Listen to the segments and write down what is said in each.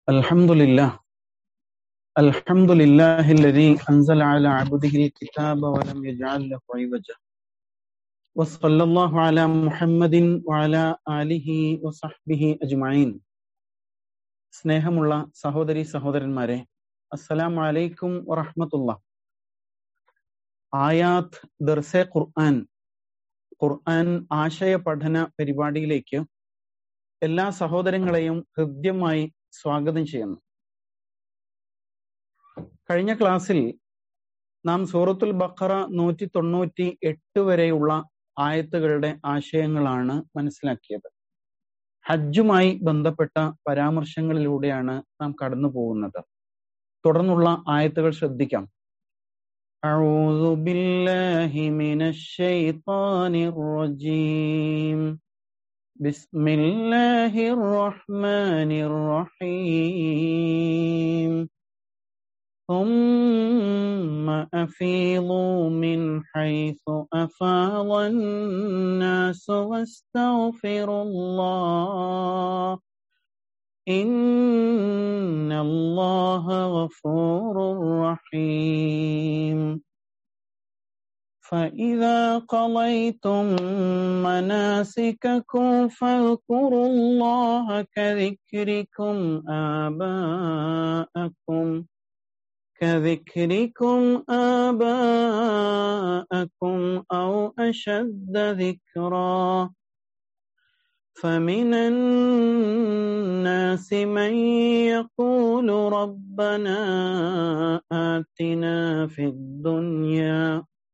الحمد لله الحمد لله الذي أنزل على عبده الكتاب ولم يجعل له عوجا وصلى الله على محمد وعلى آله وصحبه أجمعين സ്നേഹമുള്ള സഹോദരി സഹോദരന്മാരെ അസ്സലാമു അലൈക്കും വറഹ്മത്തുള്ള ആയാത്ത് ദർസെ ഖുർആൻ ഖുർആൻ ആശയ പഠന പരിപാടിയിലേക്ക് എല്ലാ സഹോദരങ്ങളെയും ഹൃദ്യമായി സ്വാഗതം ചെയ്യുന്നു കഴിഞ്ഞ ക്ലാസ്സിൽ നാം സൂറത്തുൽ ബഖറ നൂറ്റി തൊണ്ണൂറ്റി എട്ട് വരെയുള്ള ആയത്തുകളുടെ ആശയങ്ങളാണ് മനസ്സിലാക്കിയത് ഹജ്ജുമായി ബന്ധപ്പെട്ട പരാമർശങ്ങളിലൂടെയാണ് നാം കടന്നു പോകുന്നത് തുടർന്നുള്ള ആയത്തുകൾ ശ്രദ്ധിക്കാം أعوذ بالله من الشيطان الرجيم بسم الله الرحمن الرحيم ثم أفيضوا من حيث أفاض الناس واستغفروا الله إن الله غفور رحيم فإذا قضيتم مناسككم فاذكروا الله كذكركم آباءكم كذكركم آباءكم أو أشد ذكرا فمن الناس من يقول ربنا آتنا في الدنيا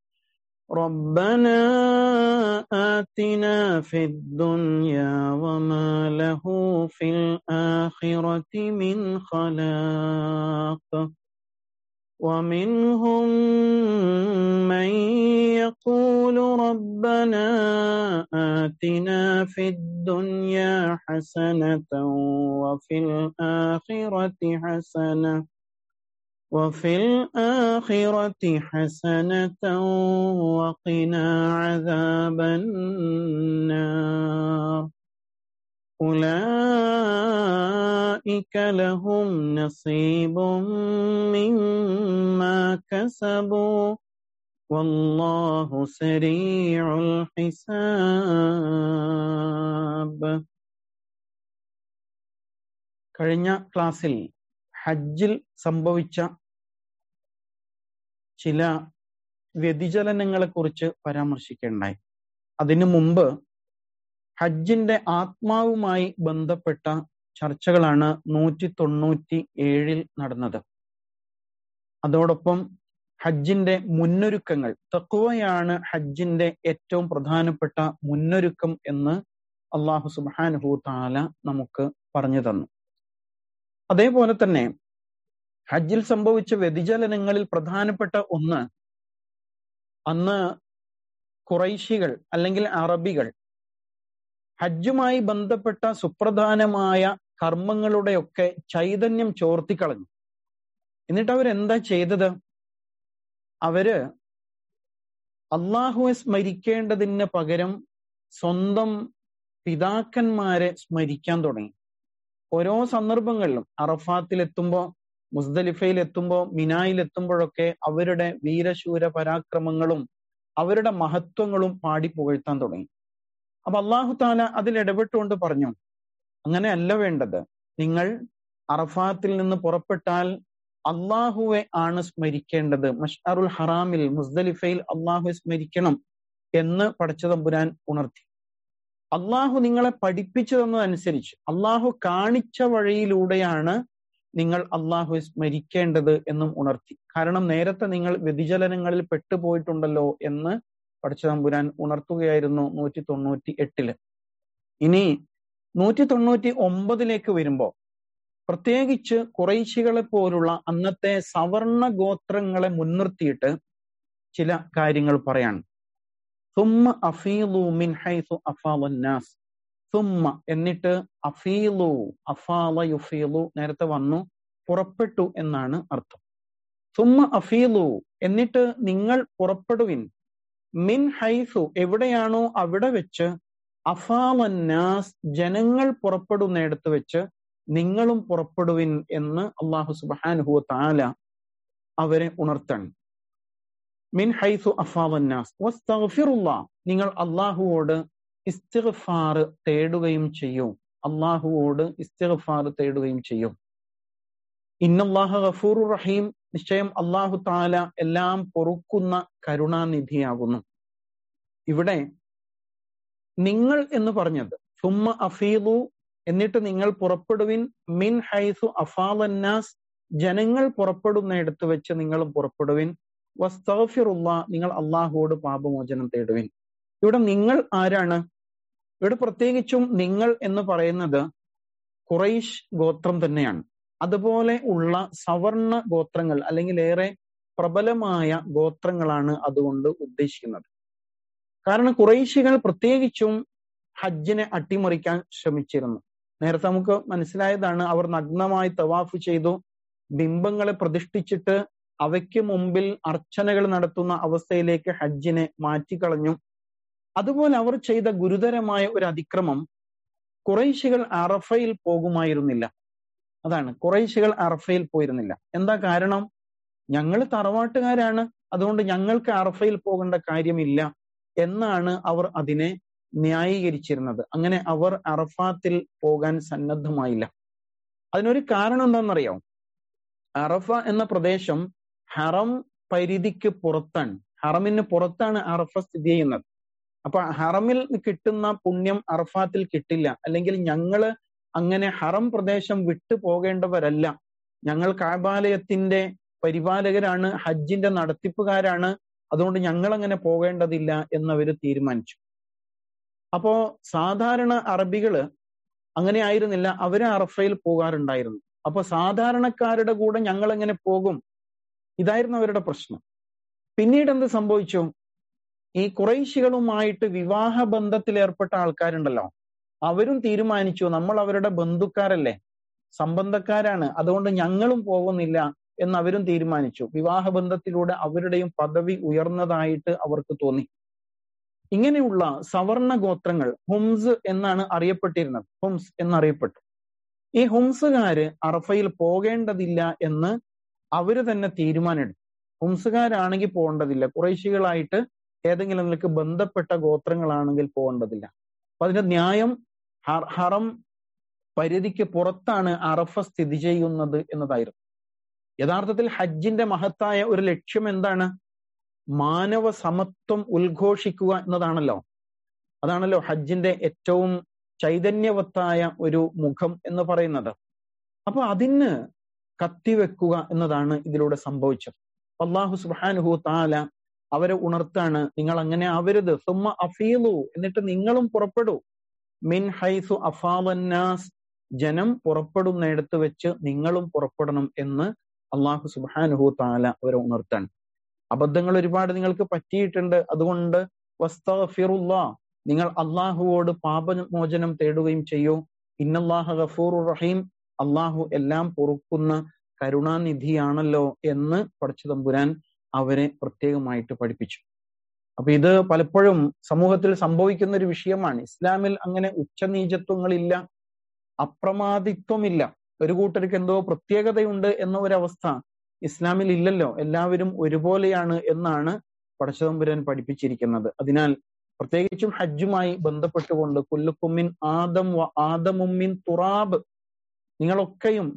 ربنا آتنا في الدنيا وما له في الآخرة من خلاق ومنهم من يقول ربنا آتنا في الدنيا حسنة وفي الآخرة حسنة وفي الآخرة حسنة وقنا عذاب النار أولئك لهم نصيب مما كسبوا والله سريع الحساب കഴിഞ്ഞ ക്ലാസ്സിൽ ഹജ്ജിൽ സംഭവിച്ച ചില വ്യതിചലനങ്ങളെ കുറിച്ച് പരാമർശിക്കേണ്ടായി അതിനു മുമ്പ് ഹജ്ജിന്റെ ആത്മാവുമായി ബന്ധപ്പെട്ട ചർച്ചകളാണ് നൂറ്റി തൊണ്ണൂറ്റി ഏഴിൽ നടന്നത് അതോടൊപ്പം ഹജ്ജിന്റെ മുന്നൊരുക്കങ്ങൾ തക്കുവയാണ് ഹജ്ജിന്റെ ഏറ്റവും പ്രധാനപ്പെട്ട മുന്നൊരുക്കം എന്ന് അള്ളാഹു സുബാനുഹു താല നമുക്ക് പറഞ്ഞു തന്നു അതേപോലെ തന്നെ ഹജ്ജിൽ സംഭവിച്ച വ്യതിചലനങ്ങളിൽ പ്രധാനപ്പെട്ട ഒന്ന് അന്ന് കുറൈശികൾ അല്ലെങ്കിൽ അറബികൾ ഹജ്ജുമായി ബന്ധപ്പെട്ട സുപ്രധാനമായ കർമ്മങ്ങളുടെയൊക്കെ ചൈതന്യം ചോർത്തിക്കളഞ്ഞു എന്നിട്ട് അവരെന്താ ചെയ്തത് അവര് അള്ളാഹുവെ സ്മരിക്കേണ്ടതിന് പകരം സ്വന്തം പിതാക്കന്മാരെ സ്മരിക്കാൻ തുടങ്ങി ഓരോ സന്ദർഭങ്ങളിലും അറഫാത്തിൽ എത്തുമ്പോ മുസ്ദലിഫയിൽ എത്തുമ്പോ മിനായിൽ എത്തുമ്പോഴൊക്കെ അവരുടെ വീരശൂര പരാക്രമങ്ങളും അവരുടെ മഹത്വങ്ങളും പാടി പുകഴ്ത്താൻ തുടങ്ങി അപ്പൊ അള്ളാഹു താല അതിൽ ഇടപെട്ടുകൊണ്ട് പറഞ്ഞു അങ്ങനെയല്ല വേണ്ടത് നിങ്ങൾ അറഫാത്തിൽ നിന്ന് പുറപ്പെട്ടാൽ അള്ളാഹുവെ ആണ് സ്മരിക്കേണ്ടത് മഷ്അറുൽ ഹറാമിൽ മുസ്ദലിഫയിൽ അള്ളാഹുവെ സ്മരിക്കണം എന്ന് പടച്ചതമ്പുരാൻ ഉണർത്തി അള്ളാഹു നിങ്ങളെ പഠിപ്പിച്ചു തന്നതനുസരിച്ച് അള്ളാഹു കാണിച്ച വഴിയിലൂടെയാണ് നിങ്ങൾ അള്ളാഹുവെ സ്മരിക്കേണ്ടത് എന്നും ഉണർത്തി കാരണം നേരത്തെ നിങ്ങൾ വ്യതിചലനങ്ങളിൽ പെട്ടുപോയിട്ടുണ്ടല്ലോ എന്ന് പഠിച്ചതമ്പുരാൻ ഉണർത്തുകയായിരുന്നു നൂറ്റി തൊണ്ണൂറ്റി എട്ടില് ഇനി നൂറ്റി തൊണ്ണൂറ്റി ഒമ്പതിലേക്ക് വരുമ്പോ പ്രത്യേകിച്ച് കുറൈശികളെ പോലുള്ള അന്നത്തെ സവർണ ഗോത്രങ്ങളെ മുൻനിർത്തിയിട്ട് ചില കാര്യങ്ങൾ പറയാണ് സുമ്മ അഫീലു മിൻ ഹൈസു അഫാലന്നാസ് സുമ്മ എന്നിട്ട് അഫീലു അഫാല യുഫീലു നേരത്തെ വന്നു പുറപ്പെട്ടു എന്നാണ് അർത്ഥം സുമ്മ അഫീലു എന്നിട്ട് നിങ്ങൾ പുറപ്പെടുവിൻ മിൻ ഹൈസു എവിടെയാണോ അവിടെ വെച്ച് അഫാലന്നാസ് ജനങ്ങൾ പുറപ്പെടുന്നിടത്ത് വെച്ച് നിങ്ങളും പുറപ്പെടുവിൻ എന്ന് അള്ളാഹു സുബാനുഹുവ താല അവരെ ഉണർത്താണ് മിൻ ഹൈസു അഫാവന്നാസ് വസ്തഗ്ഫിറുല്ലാ നിങ്ങൾ അള്ളാഹുവോട് ഇസ്തിഗ്ഫാർ തേടുകയും ചെയ്യും അള്ളാഹുവോട് ഇസ്തിഗ്ഫാർ തേടുകയും ചെയ്യും ഇന്നല്ലാഹ ഗഫൂറു റഹീം നിശ്ചയം അള്ളാഹു താല എല്ലാം പൊറുക്കുന്ന കരുണാനിധിയാകുന്നു ഇവിടെ നിങ്ങൾ എന്ന് പറഞ്ഞത് സുമ്മ അഫീലു എന്നിട്ട് നിങ്ങൾ പുറപ്പെടുവിൻ മിൻ ഹൈസു അഫാലന്നാസ് ജനങ്ങൾ പുറപ്പെടുന്നിടത്ത് വെച്ച് നിങ്ങളും പുറപ്പെടുവിൻ വസ്തഫിറുള്ള നിങ്ങൾ അള്ളാഹുവോട് പാപമോചനം തേടുവിൻ ഇവിടെ നിങ്ങൾ ആരാണ് ഇവിടെ പ്രത്യേകിച്ചും നിങ്ങൾ എന്ന് പറയുന്നത് ഖുറൈഷ് ഗോത്രം തന്നെയാണ് അതുപോലെ ഉള്ള സവർണ ഗോത്രങ്ങൾ അല്ലെങ്കിൽ ഏറെ പ്രബലമായ ഗോത്രങ്ങളാണ് അതുകൊണ്ട് ഉദ്ദേശിക്കുന്നത് കാരണം കുറേശികൾ പ്രത്യേകിച്ചും ഹജ്ജിനെ അട്ടിമറിക്കാൻ ശ്രമിച്ചിരുന്നു നേരത്തെ നമുക്ക് മനസ്സിലായതാണ് അവർ നഗ്നമായി തവാഫ് ചെയ്തു ബിംബങ്ങളെ പ്രതിഷ്ഠിച്ചിട്ട് അവയ്ക്ക് മുമ്പിൽ അർച്ചനകൾ നടത്തുന്ന അവസ്ഥയിലേക്ക് ഹജ്ജിനെ മാറ്റിക്കളഞ്ഞു അതുപോലെ അവർ ചെയ്ത ഗുരുതരമായ ഒരു അതിക്രമം കുറേശികൾ അറഫയിൽ പോകുമായിരുന്നില്ല അതാണ് കുറേശികൾ അറഫയിൽ പോയിരുന്നില്ല എന്താ കാരണം ഞങ്ങൾ തറവാട്ടുകാരാണ് അതുകൊണ്ട് ഞങ്ങൾക്ക് അറഫയിൽ പോകേണ്ട കാര്യമില്ല എന്നാണ് അവർ അതിനെ ന്യായീകരിച്ചിരുന്നത് അങ്ങനെ അവർ അറഫാത്തിൽ പോകാൻ സന്നദ്ധമായില്ല അതിനൊരു കാരണം എന്താണെന്നറിയോ അറഫ എന്ന പ്രദേശം ഹറം പരിധിക്ക് പുറത്താണ് ഹറമിന് പുറത്താണ് അറഫ സ്ഥിതി ചെയ്യുന്നത് അപ്പൊ ഹറമിൽ കിട്ടുന്ന പുണ്യം അറഫാത്തിൽ കിട്ടില്ല അല്ലെങ്കിൽ ഞങ്ങള് അങ്ങനെ ഹറം പ്രദേശം വിട്ടു പോകേണ്ടവരല്ല ഞങ്ങൾ കാബാലയത്തിന്റെ പരിപാലകരാണ് ഹജ്ജിന്റെ നടത്തിപ്പുകാരാണ് അതുകൊണ്ട് ഞങ്ങൾ അങ്ങനെ പോകേണ്ടതില്ല എന്നവര് തീരുമാനിച്ചു അപ്പോ സാധാരണ അറബികള് അങ്ങനെ ആയിരുന്നില്ല അവര് അറഫയിൽ പോകാറുണ്ടായിരുന്നു അപ്പൊ സാധാരണക്കാരുടെ കൂടെ ഞങ്ങൾ എങ്ങനെ പോകും ഇതായിരുന്നു അവരുടെ പ്രശ്നം പിന്നീട് എന്ത് സംഭവിച്ചു ഈ കുറേശികളുമായിട്ട് വിവാഹ ബന്ധത്തിൽ ഏർപ്പെട്ട ആൾക്കാരുണ്ടല്ലോ അവരും തീരുമാനിച്ചു നമ്മൾ അവരുടെ ബന്ധുക്കാരല്ലേ സംബന്ധക്കാരാണ് അതുകൊണ്ട് ഞങ്ങളും പോകുന്നില്ല എന്ന് അവരും തീരുമാനിച്ചു വിവാഹ ബന്ധത്തിലൂടെ അവരുടെയും പദവി ഉയർന്നതായിട്ട് അവർക്ക് തോന്നി ഇങ്ങനെയുള്ള സവർണ ഗോത്രങ്ങൾ ഹുംസ് എന്നാണ് അറിയപ്പെട്ടിരുന്നത് ഹുംസ് എന്നറിയപ്പെട്ടു ഈ ഹുംസുകാര് അറഫയിൽ പോകേണ്ടതില്ല എന്ന് അവര് തന്നെ തീരുമാനമെടുത്തു ഹുംസുകാരാണെങ്കിൽ പോകേണ്ടതില്ല കുറേശികളായിട്ട് ഏതെങ്കിലും നിങ്ങൾക്ക് ബന്ധപ്പെട്ട ഗോത്രങ്ങളാണെങ്കിൽ പോകേണ്ടതില്ല അപ്പൊ അതിന്റെ ന്യായം ഹറം പരിധിക്ക് പുറത്താണ് അറഫ സ്ഥിതി ചെയ്യുന്നത് എന്നതായിരുന്നു യഥാർത്ഥത്തിൽ ഹജ്ജിന്റെ മഹത്തായ ഒരു ലക്ഷ്യം എന്താണ് മാനവ സമത്വം ഉദ്ഘോഷിക്കുക എന്നതാണല്ലോ അതാണല്ലോ ഹജ്ജിന്റെ ഏറ്റവും ചൈതന്യവത്തായ ഒരു മുഖം എന്ന് പറയുന്നത് അപ്പൊ അതിന് കത്തിവെക്കുക എന്നതാണ് ഇതിലൂടെ സംഭവിച്ചത് അള്ളാഹു സുബാനുഹു താല അവരെ ഉണർത്താണ് നിങ്ങൾ അങ്ങനെ ആവരുത് സുമ്മ അഫീലു എന്നിട്ട് നിങ്ങളും പുറപ്പെടൂ മിൻ ഹൈസു അഫാവന്നാസ് ജനം പുറപ്പെടുന്നിടത്ത് വെച്ച് നിങ്ങളും പുറപ്പെടണം എന്ന് അള്ളാഹു സുബാനുഹു താല അവരെ ഉണർത്താണ് അബദ്ധങ്ങൾ ഒരുപാട് നിങ്ങൾക്ക് പറ്റിയിട്ടുണ്ട് അതുകൊണ്ട് വസ്തഫിറുല്ലാ നിങ്ങൾ അള്ളാഹുവോട് പാപമോചനം തേടുകയും ചെയ്യൂ ഇന്നല്ലാഹ ഗഫൂർ റഹീം അള്ളാഹു എല്ലാം പൊറുക്കുന്ന കരുണാനിധിയാണല്ലോ എന്ന് പഠിച്ചു തമ്പുരാൻ അവരെ പ്രത്യേകമായിട്ട് പഠിപ്പിച്ചു അപ്പൊ ഇത് പലപ്പോഴും സമൂഹത്തിൽ സംഭവിക്കുന്ന ഒരു വിഷയമാണ് ഇസ്ലാമിൽ അങ്ങനെ ഉച്ചനീചത്വങ്ങളില്ല അപ്രമാദിത്വമില്ല ഒരു കൂട്ടർക്ക് എന്തോ പ്രത്യേകതയുണ്ട് എന്ന ഒരവസ്ഥ ഇസ്ലാമിൽ ഇല്ലല്ലോ എല്ലാവരും ഒരുപോലെയാണ് എന്നാണ് പടച്ചതമ്പുരാൻ പഠിപ്പിച്ചിരിക്കുന്നത് അതിനാൽ പ്രത്യേകിച്ചും ഹജ്ജുമായി ബന്ധപ്പെട്ടുകൊണ്ട് കുല്ലുക്കുമ്മിൻ ആദം വ ആദമുമ്മിൻ തുറാബ് നിങ്ങളൊക്കെയും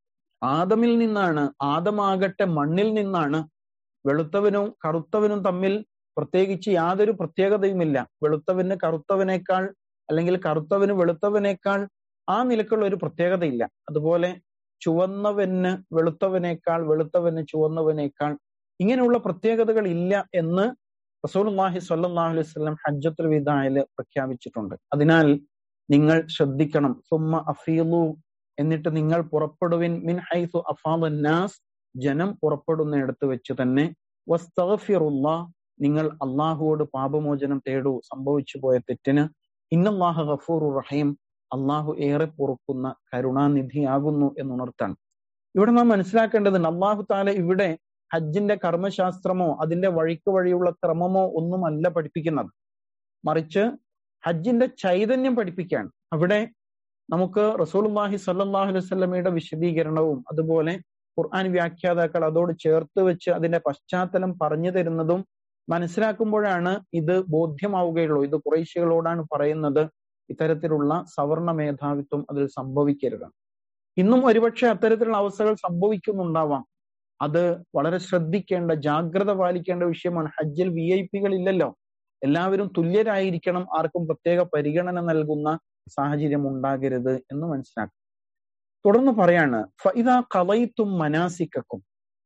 ആദമിൽ നിന്നാണ് ആദമാകട്ടെ മണ്ണിൽ നിന്നാണ് വെളുത്തവനും കറുത്തവനും തമ്മിൽ പ്രത്യേകിച്ച് യാതൊരു പ്രത്യേകതയുമില്ല വെളുത്തവന് കറുത്തവനേക്കാൾ അല്ലെങ്കിൽ കറുത്തവന് വെളുത്തവനേക്കാൾ ആ നിലക്കുള്ള ഒരു പ്രത്യേകതയില്ല അതുപോലെ ചുവന്നവന് വെളുത്തവനേക്കാൾ വെളുത്തവന് ചുവന്നവനേക്കാൾ ഇങ്ങനെയുള്ള പ്രത്യേകതകൾ ഇല്ല എന്ന് റസൂൽഹി സ്വല്ലല്ലാഹു അലൈഹി വസല്ലം ഹജ്ജത്തുൽ വിദായില് പ്രഖ്യാപിച്ചിട്ടുണ്ട് അതിനാൽ നിങ്ങൾ ശ്രദ്ധിക്കണം സുമ്മ അഫീലു എന്നിട്ട് നിങ്ങൾ പുറപ്പെടുവിൻ മിൻ ഹൈസു അഫാദന്നാസ് ജനം പുറപ്പെടുന്നിടത്ത് വെച്ച് തന്നെ വസ്തഗ്ഫിറുല്ല നിങ്ങൾ അള്ളാഹുവോട് പാപമോചനം തേടൂ സംഭവിച്ചു പോയ തെറ്റിന് ഇന്നല്ലാഹ ഗഫൂർ റഹീം അള്ളാഹു ഏറെ പൊറുക്കുന്ന കരുണാനിധിയാകുന്നു എന്നുണർത്താണ് ഇവിടെ നാം മനസ്സിലാക്കേണ്ടതുണ്ട് അള്ളാഹു താല ഇവിടെ ഹജ്ജിന്റെ കർമ്മശാസ്ത്രമോ അതിന്റെ വഴിക്ക് വഴിയുള്ള ക്രമമോ ഒന്നുമല്ല പഠിപ്പിക്കുന്നത് മറിച്ച് ഹജ്ജിന്റെ ചൈതന്യം പഠിപ്പിക്കുകയാണ് അവിടെ നമുക്ക് റസൂൽഹി സല്ലാഹു അലൈഹി സ്വലമയുടെ വിശദീകരണവും അതുപോലെ ഖുർആൻ വ്യാഖ്യാതാക്കൾ അതോട് ചേർത്ത് വെച്ച് അതിന്റെ പശ്ചാത്തലം പറഞ്ഞു തരുന്നതും മനസ്സിലാക്കുമ്പോഴാണ് ഇത് ബോധ്യമാവുകയുള്ളൂ ഇത് കുറേശ്യകളോടാണ് പറയുന്നത് ഇത്തരത്തിലുള്ള സവർണ മേധാവിത്വം അതിൽ സംഭവിക്കരുത് ഇന്നും ഒരുപക്ഷെ അത്തരത്തിലുള്ള അവസ്ഥകൾ സംഭവിക്കുന്നുണ്ടാവാം അത് വളരെ ശ്രദ്ധിക്കേണ്ട ജാഗ്രത പാലിക്കേണ്ട വിഷയമാണ് ഹജ്ജിൽ വി ഐ പികൾ ഇല്ലല്ലോ എല്ലാവരും തുല്യരായിരിക്കണം ആർക്കും പ്രത്യേക പരിഗണന നൽകുന്ന സാഹചര്യം ഉണ്ടാകരുത് എന്ന് മനസ്സിലാക്കും തുടർന്ന് പറയാണ് ഫഇദ കളയിത്തും മനാസിക്കും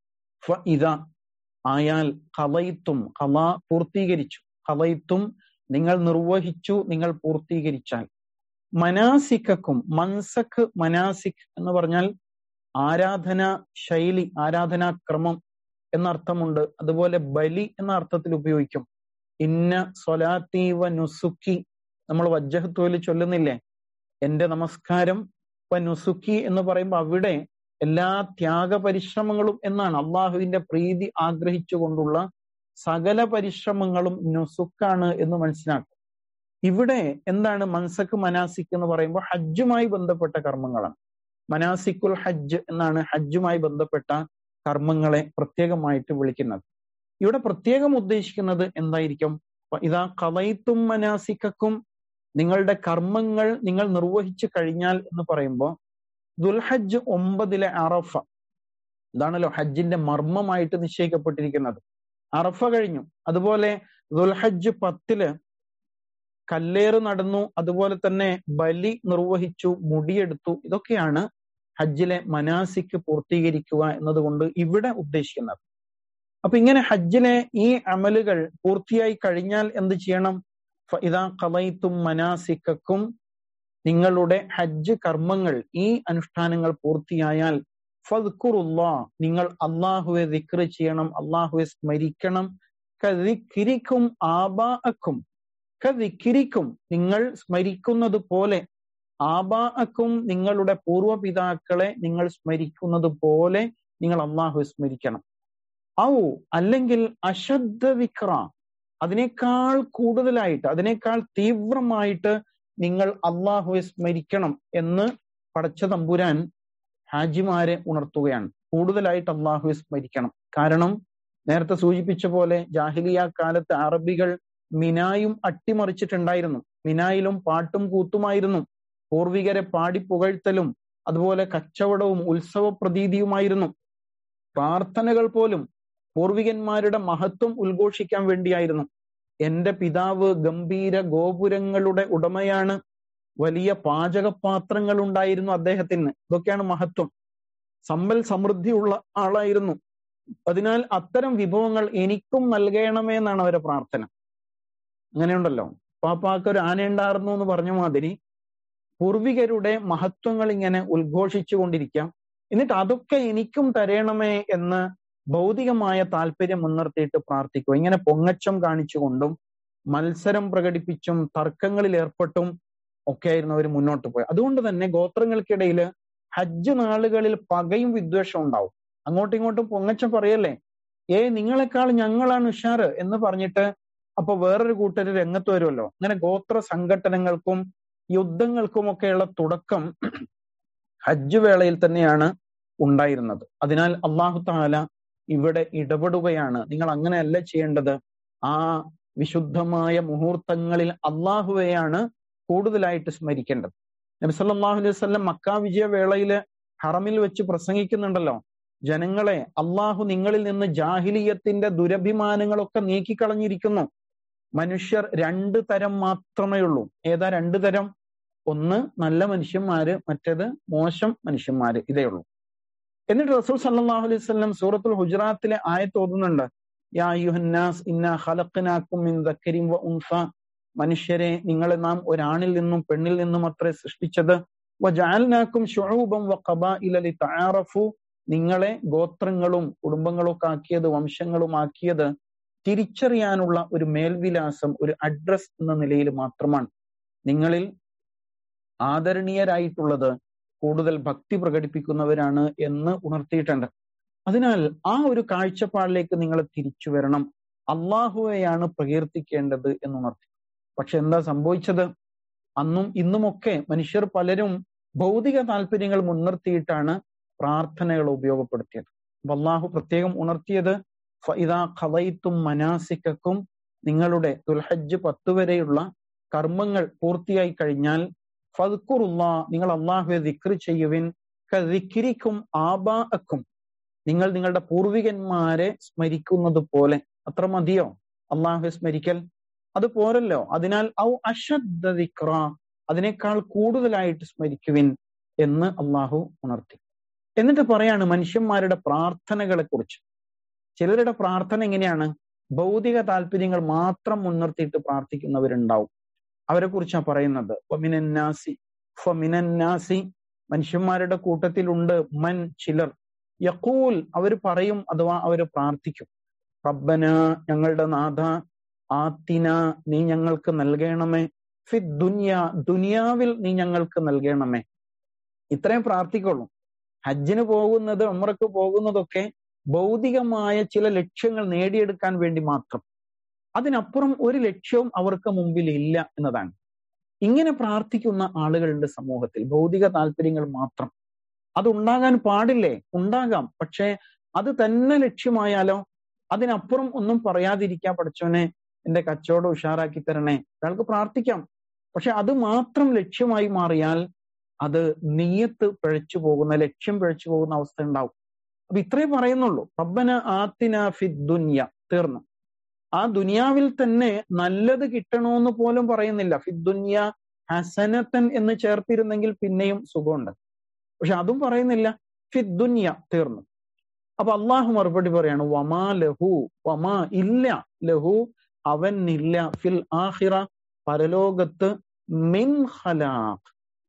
ഫഇദ ആയാൽ കളയിത്തും കല പൂർത്തീകരിച്ചു കളയിത്തും നിങ്ങൾ നിർവഹിച്ചു നിങ്ങൾ പൂർത്തീകരിച്ചാൽ മനാസിക്കും മൻസഖ് മനാസിക് എന്ന് പറഞ്ഞാൽ ആരാധന ശൈലി ആരാധനാക്രമം എന്ന അർത്ഥമുണ്ട് അതുപോലെ ബലി എന്ന അർത്ഥത്തിൽ ഉപയോഗിക്കും ഇന്ന സ്വലാത്തി വ നുസുക്കി നമ്മൾ വജ്ജഹത്തോല് ചൊല്ലുന്നില്ലേ എന്റെ നമസ്കാരം വ നുസുക്കി എന്ന് പറയുമ്പോൾ അവിടെ എല്ലാ ത്യാഗ പരിശ്രമങ്ങളും എന്നാണ് അള്ളാഹുവിന്റെ പ്രീതി ആഗ്രഹിച്ചുകൊണ്ടുള്ള സകല പരിശ്രമങ്ങളും നുസുക്കാണ് എന്ന് മനസ്സിലാക്കും ഇവിടെ എന്താണ് മൻസക്ക് മനാസിക് എന്ന് പറയുമ്പോൾ ഹജ്ജുമായി ബന്ധപ്പെട്ട കർമ്മങ്ങളാണ് മനാസിക്കുൽ ഹജ്ജ് എന്നാണ് ഹജ്ജുമായി ബന്ധപ്പെട്ട കർമ്മങ്ങളെ പ്രത്യേകമായിട്ട് വിളിക്കുന്നത് ഇവിടെ പ്രത്യേകം ഉദ്ദേശിക്കുന്നത് എന്തായിരിക്കും ഇതാ കളയിത്തും മനാസിക്കും നിങ്ങളുടെ കർമ്മങ്ങൾ നിങ്ങൾ നിർവഹിച്ചു കഴിഞ്ഞാൽ എന്ന് പറയുമ്പോൾ ദുൽഹജ്ജ് ഒമ്പതിലെ അറഫ ഇതാണല്ലോ ഹജ്ജിന്റെ മർമ്മമായിട്ട് നിശ്ചയിക്കപ്പെട്ടിരിക്കുന്നത് അറഫ കഴിഞ്ഞു അതുപോലെ ദുൽഹജ്ജ് പത്തില് കല്ലേറ് നടന്നു അതുപോലെ തന്നെ ബലി നിർവഹിച്ചു മുടിയെടുത്തു ഇതൊക്കെയാണ് ഹജ്ജിലെ മനാസിക്ക് പൂർത്തീകരിക്കുക എന്നതുകൊണ്ട് ഇവിടെ ഉദ്ദേശിക്കുന്നത് അപ്പൊ ഇങ്ങനെ ഹജ്ജിലെ ഈ അമലുകൾ പൂർത്തിയായി കഴിഞ്ഞാൽ എന്ത് ചെയ്യണം ഇതാ കളയിത്തും മനാസിക്കും നിങ്ങളുടെ ഹജ്ജ് കർമ്മങ്ങൾ ഈ അനുഷ്ഠാനങ്ങൾ പൂർത്തിയായാൽ ഫദ്കുറുല്ലാ നിങ്ങൾ അള്ളാഹുവെ ദിക്ർ ചെയ്യണം അള്ളാഹുവെ സ്മരിക്കണം കതിക്കിരിക്കും ആബാഅക്കും കതിക്കിരിക്കും നിങ്ങൾ സ്മരിക്കുന്നത് പോലെ ആബാഅക്കും നിങ്ങളുടെ പൂർവപിതാക്കളെ നിങ്ങൾ സ്മരിക്കുന്നത് പോലെ നിങ്ങൾ അള്ളാഹു സ്മരിക്കണം ഔ അല്ലെങ്കിൽ അശദ്ധ വിക്ര അതിനേക്കാൾ കൂടുതലായിട്ട് അതിനേക്കാൾ തീവ്രമായിട്ട് നിങ്ങൾ അള്ളാഹുവെ സ്മരിക്കണം എന്ന് പടച്ച തമ്പുരാൻ ഹാജിമാരെ ഉണർത്തുകയാണ് കൂടുതലായിട്ട് അള്ളാഹുവെ സ്മരിക്കണം കാരണം നേരത്തെ സൂചിപ്പിച്ച പോലെ ജാഹിലിയ കാലത്ത് അറബികൾ മിനായും അട്ടിമറിച്ചിട്ടുണ്ടായിരുന്നു മിനായിലും പാട്ടും കൂത്തുമായിരുന്നു പൂർവികരെ പാടി പുകഴ്ത്തലും അതുപോലെ കച്ചവടവും ഉത്സവ പ്രതീതിയുമായിരുന്നു പ്രാർത്ഥനകൾ പോലും പൂർവികന്മാരുടെ മഹത്വം ഉദ്ഘോഷിക്കാൻ വേണ്ടിയായിരുന്നു എന്റെ പിതാവ് ഗംഭീര ഗോപുരങ്ങളുടെ ഉടമയാണ് വലിയ പാചകപാത്രങ്ങൾ ഉണ്ടായിരുന്നു അദ്ദേഹത്തിന് ഇതൊക്കെയാണ് മഹത്വം സമ്പൽ സമൃദ്ധിയുള്ള ആളായിരുന്നു അതിനാൽ അത്തരം വിഭവങ്ങൾ എനിക്കും നൽകണമേ എന്നാണ് അവരുടെ പ്രാർത്ഥന അങ്ങനെയുണ്ടല്ലോ പാപ്പാക്ക് ഒരു ആനയുണ്ടായിരുന്നു എന്ന് പറഞ്ഞ മാതിരി പൂർവികരുടെ മഹത്വങ്ങൾ ഇങ്ങനെ ഉദ്ഘോഷിച്ചു കൊണ്ടിരിക്കാം എന്നിട്ട് അതൊക്കെ എനിക്കും തരണമേ എന്ന് ഭൗതികമായ താല്പര്യം മുൻനിർത്തിയിട്ട് പ്രാർത്ഥിക്കുക ഇങ്ങനെ പൊങ്ങച്ചം കാണിച്ചുകൊണ്ടും മത്സരം പ്രകടിപ്പിച്ചും തർക്കങ്ങളിൽ ഏർപ്പെട്ടും ഒക്കെ ആയിരുന്നു അവർ മുന്നോട്ട് പോയത് അതുകൊണ്ട് തന്നെ ഗോത്രങ്ങൾക്കിടയിൽ ഹജ്ജ് നാളുകളിൽ പകയും വിദ്വേഷവും ഉണ്ടാവും അങ്ങോട്ടും ഇങ്ങോട്ടും പൊങ്ങച്ചം പറയല്ലേ ഏ നിങ്ങളെക്കാൾ ഞങ്ങളാണ് ഉഷാറ് എന്ന് പറഞ്ഞിട്ട് അപ്പൊ വേറൊരു കൂട്ടർ രംഗത്ത് വരുമല്ലോ അങ്ങനെ ഗോത്ര സംഘടനകൾക്കും യുദ്ധങ്ങൾക്കുമൊക്കെയുള്ള തുടക്കം ഹജ്ജ് വേളയിൽ തന്നെയാണ് ഉണ്ടായിരുന്നത് അതിനാൽ അള്ളാഹു താല ഇവിടെ ഇടപെടുകയാണ് നിങ്ങൾ അങ്ങനെയല്ല ചെയ്യേണ്ടത് ആ വിശുദ്ധമായ മുഹൂർത്തങ്ങളിൽ അള്ളാഹുവെയാണ് കൂടുതലായിട്ട് സ്മരിക്കേണ്ടത് നബി സല്ലല്ലാഹു അലൈഹി വസല്ലം മക്ക വിജയ വേളയില് ഹറമിൽ വെച്ച് പ്രസംഗിക്കുന്നുണ്ടല്ലോ ജനങ്ങളെ അള്ളാഹു നിങ്ങളിൽ നിന്ന് ജാഹിലിയത്തിന്റെ ദുരഭിമാനങ്ങളൊക്കെ നീക്കിക്കളഞ്ഞിരിക്കുന്നു മനുഷ്യർ രണ്ട് തരം മാത്രമേ ഉള്ളൂ ഏതാ രണ്ടു തരം ഒന്ന് നല്ല മനുഷ്യന്മാര് മറ്റേത് മോശം മനുഷ്യന്മാര് ഇതേ ഉള്ളൂ എന്നിട്ട് റസൂൽ സല്ലല്ലാഹു അലൈഹി വസല്ലം സൂറത്തുൽ ഹുജറാത്തിലെ ആയത്ത് ഓതുന്നുണ്ട് യാ യുഹന്നാസ് ഇന്ന ഖലഖനാക്കും മിൻ ദക്കരിൻ വ ഉൻസ മനുഷ്യരെ നിങ്ങളെ നാം ഒരാണിൽ നിന്നും പെണ്ണിൽ നിന്നും അത്രേ സൃഷ്ടിച്ചത് വജഅൽനാക്കും ശുഊബൻ വ ഖബായില ലിതആറഫു നിങ്ങളെ ഗോത്രങ്ങളും കുടുംബങ്ങളും ഒക്കെ ആക്കിയത് വംശങ്ങളും ആക്കിയത് തിരിച്ചറിയാനുള്ള ഒരു മേൽവിലാസം ഒരു അഡ്രസ് എന്ന നിലയിൽ മാത്രമാണ് നിങ്ങളിൽ ആദരണീയരായിട്ടുള്ളത് കൂടുതൽ ഭക്തി പ്രകടിപ്പിക്കുന്നവരാണ് എന്ന് ഉണർത്തിയിട്ടുണ്ട് അതിനാൽ ആ ഒരു കാഴ്ചപ്പാടിലേക്ക് നിങ്ങൾ തിരിച്ചു വരണം അള്ളാഹുവെയാണ് പ്രകീർത്തിക്കേണ്ടത് എന്ന് ഉണർത്തി പക്ഷെ എന്താ സംഭവിച്ചത് അന്നും ഇന്നുമൊക്കെ മനുഷ്യർ പലരും ഭൗതിക താല്പര്യങ്ങൾ മുൻനിർത്തിയിട്ടാണ് പ്രാർത്ഥനകൾ ഉപയോഗപ്പെടുത്തിയത് അപ്പൊ അള്ളാഹു പ്രത്യേകം ഉണർത്തിയത് ഇതാ ഖലൈത്തും മനാസിക്കും നിങ്ങളുടെ ദുൽഹജ്ജ് പത്ത് വരെയുള്ള കർമ്മങ്ങൾ പൂർത്തിയായി കഴിഞ്ഞാൽ ഫദ്കുറുള്ള നിങ്ങൾ അള്ളാഹുവെ ദിക്ർ ചെയ്യുവിൻ ദിക്രിക്കും ആബാഅക്കും നിങ്ങൾ നിങ്ങളുടെ പൂർവികന്മാരെ സ്മരിക്കുന്നത് പോലെ അത്ര മതിയോ അള്ളാഹുവെ സ്മരിക്കൽ അത് പോരല്ലോ അതിനാൽ ഔ അശദ്ദ ദിക്ര അതിനേക്കാൾ കൂടുതലായിട്ട് സ്മരിക്കുവിൻ എന്ന് അള്ളാഹു ഉണർത്തി എന്നിട്ട് പറയാണ് മനുഷ്യന്മാരുടെ പ്രാർത്ഥനകളെ കുറിച്ച് ചിലരുടെ പ്രാർത്ഥന എങ്ങനെയാണ് ഭൗതിക താല്പര്യങ്ങൾ മാത്രം മുൻനിർത്തിയിട്ട് പ്രാർത്ഥിക്കുന്നവരുണ്ടാവും അവരെ കുറിച്ചാണ് പറയുന്നത് ഫമിനന്നാസി ഫമിനന്നാസി മനുഷ്യന്മാരുടെ കൂട്ടത്തിലുണ്ട് മൻ ചിലർ യക്കൂൽ അവർ പറയും അഥവാ അവർ പ്രാർത്ഥിക്കും റബ്ബന ഞങ്ങളുടെ നാഥ ആത്തിന നീ ഞങ്ങൾക്ക് നൽകണമേ ഫി ദുനിയ ദുനിയാവിൽ നീ ഞങ്ങൾക്ക് നൽകണമേ ഇത്രയും പ്രാർത്ഥിക്കുള്ളൂ ഹജ്ജിന് പോകുന്നത് ഉമ്രക്ക് പോകുന്നതൊക്കെ ഭൗതികമായ ചില ലക്ഷ്യങ്ങൾ നേടിയെടുക്കാൻ വേണ്ടി മാത്രം അതിനപ്പുറം ഒരു ലക്ഷ്യവും അവർക്ക് മുമ്പിൽ ഇല്ല എന്നതാണ് ഇങ്ങനെ പ്രാർത്ഥിക്കുന്ന ആളുകളുണ്ട് സമൂഹത്തിൽ ഭൗതിക താല്പര്യങ്ങൾ മാത്രം അത് ഉണ്ടാകാൻ പാടില്ലേ ഉണ്ടാകാം പക്ഷേ അത് തന്നെ ലക്ഷ്യമായാലോ അതിനപ്പുറം ഒന്നും പറയാതിരിക്കാൻ പഠിച്ചോനെ എന്റെ കച്ചവടം ഉഷാറാക്കി തരണേ ഒരാൾക്ക് പ്രാർത്ഥിക്കാം പക്ഷെ അത് മാത്രം ലക്ഷ്യമായി മാറിയാൽ അത് നീയത്ത് പിഴച്ചു പോകുന്ന ലക്ഷ്യം പിഴച്ചു പോകുന്ന അവസ്ഥ ഉണ്ടാവും അപ്പൊ ഇത്രേ പറയുന്നുള്ളൂ റബ്ബന ആത്തിന ഫി ദുന്യ തീർന്നു ആ ദുനിയാവിൽ തന്നെ നല്ലത് കിട്ടണമെന്ന് പോലും പറയുന്നില്ല ഫിദ്ദുന്യ ഹസനത്തൻ എന്ന് ചേർത്തിരുന്നെങ്കിൽ പിന്നെയും സുഖമുണ്ട് പക്ഷെ അതും പറയുന്നില്ല ഫിദ്ദുന്യ തീർന്നു അപ്പൊ അള്ളാഹു മറുപടി പറയാണ് വമാ ലഹു വമാ ഇല്ല ലഹു അവൻ ഇല്ല ഫിൽ ആഹിറ പരലോകത്ത് മിൻ ഖലാഖ്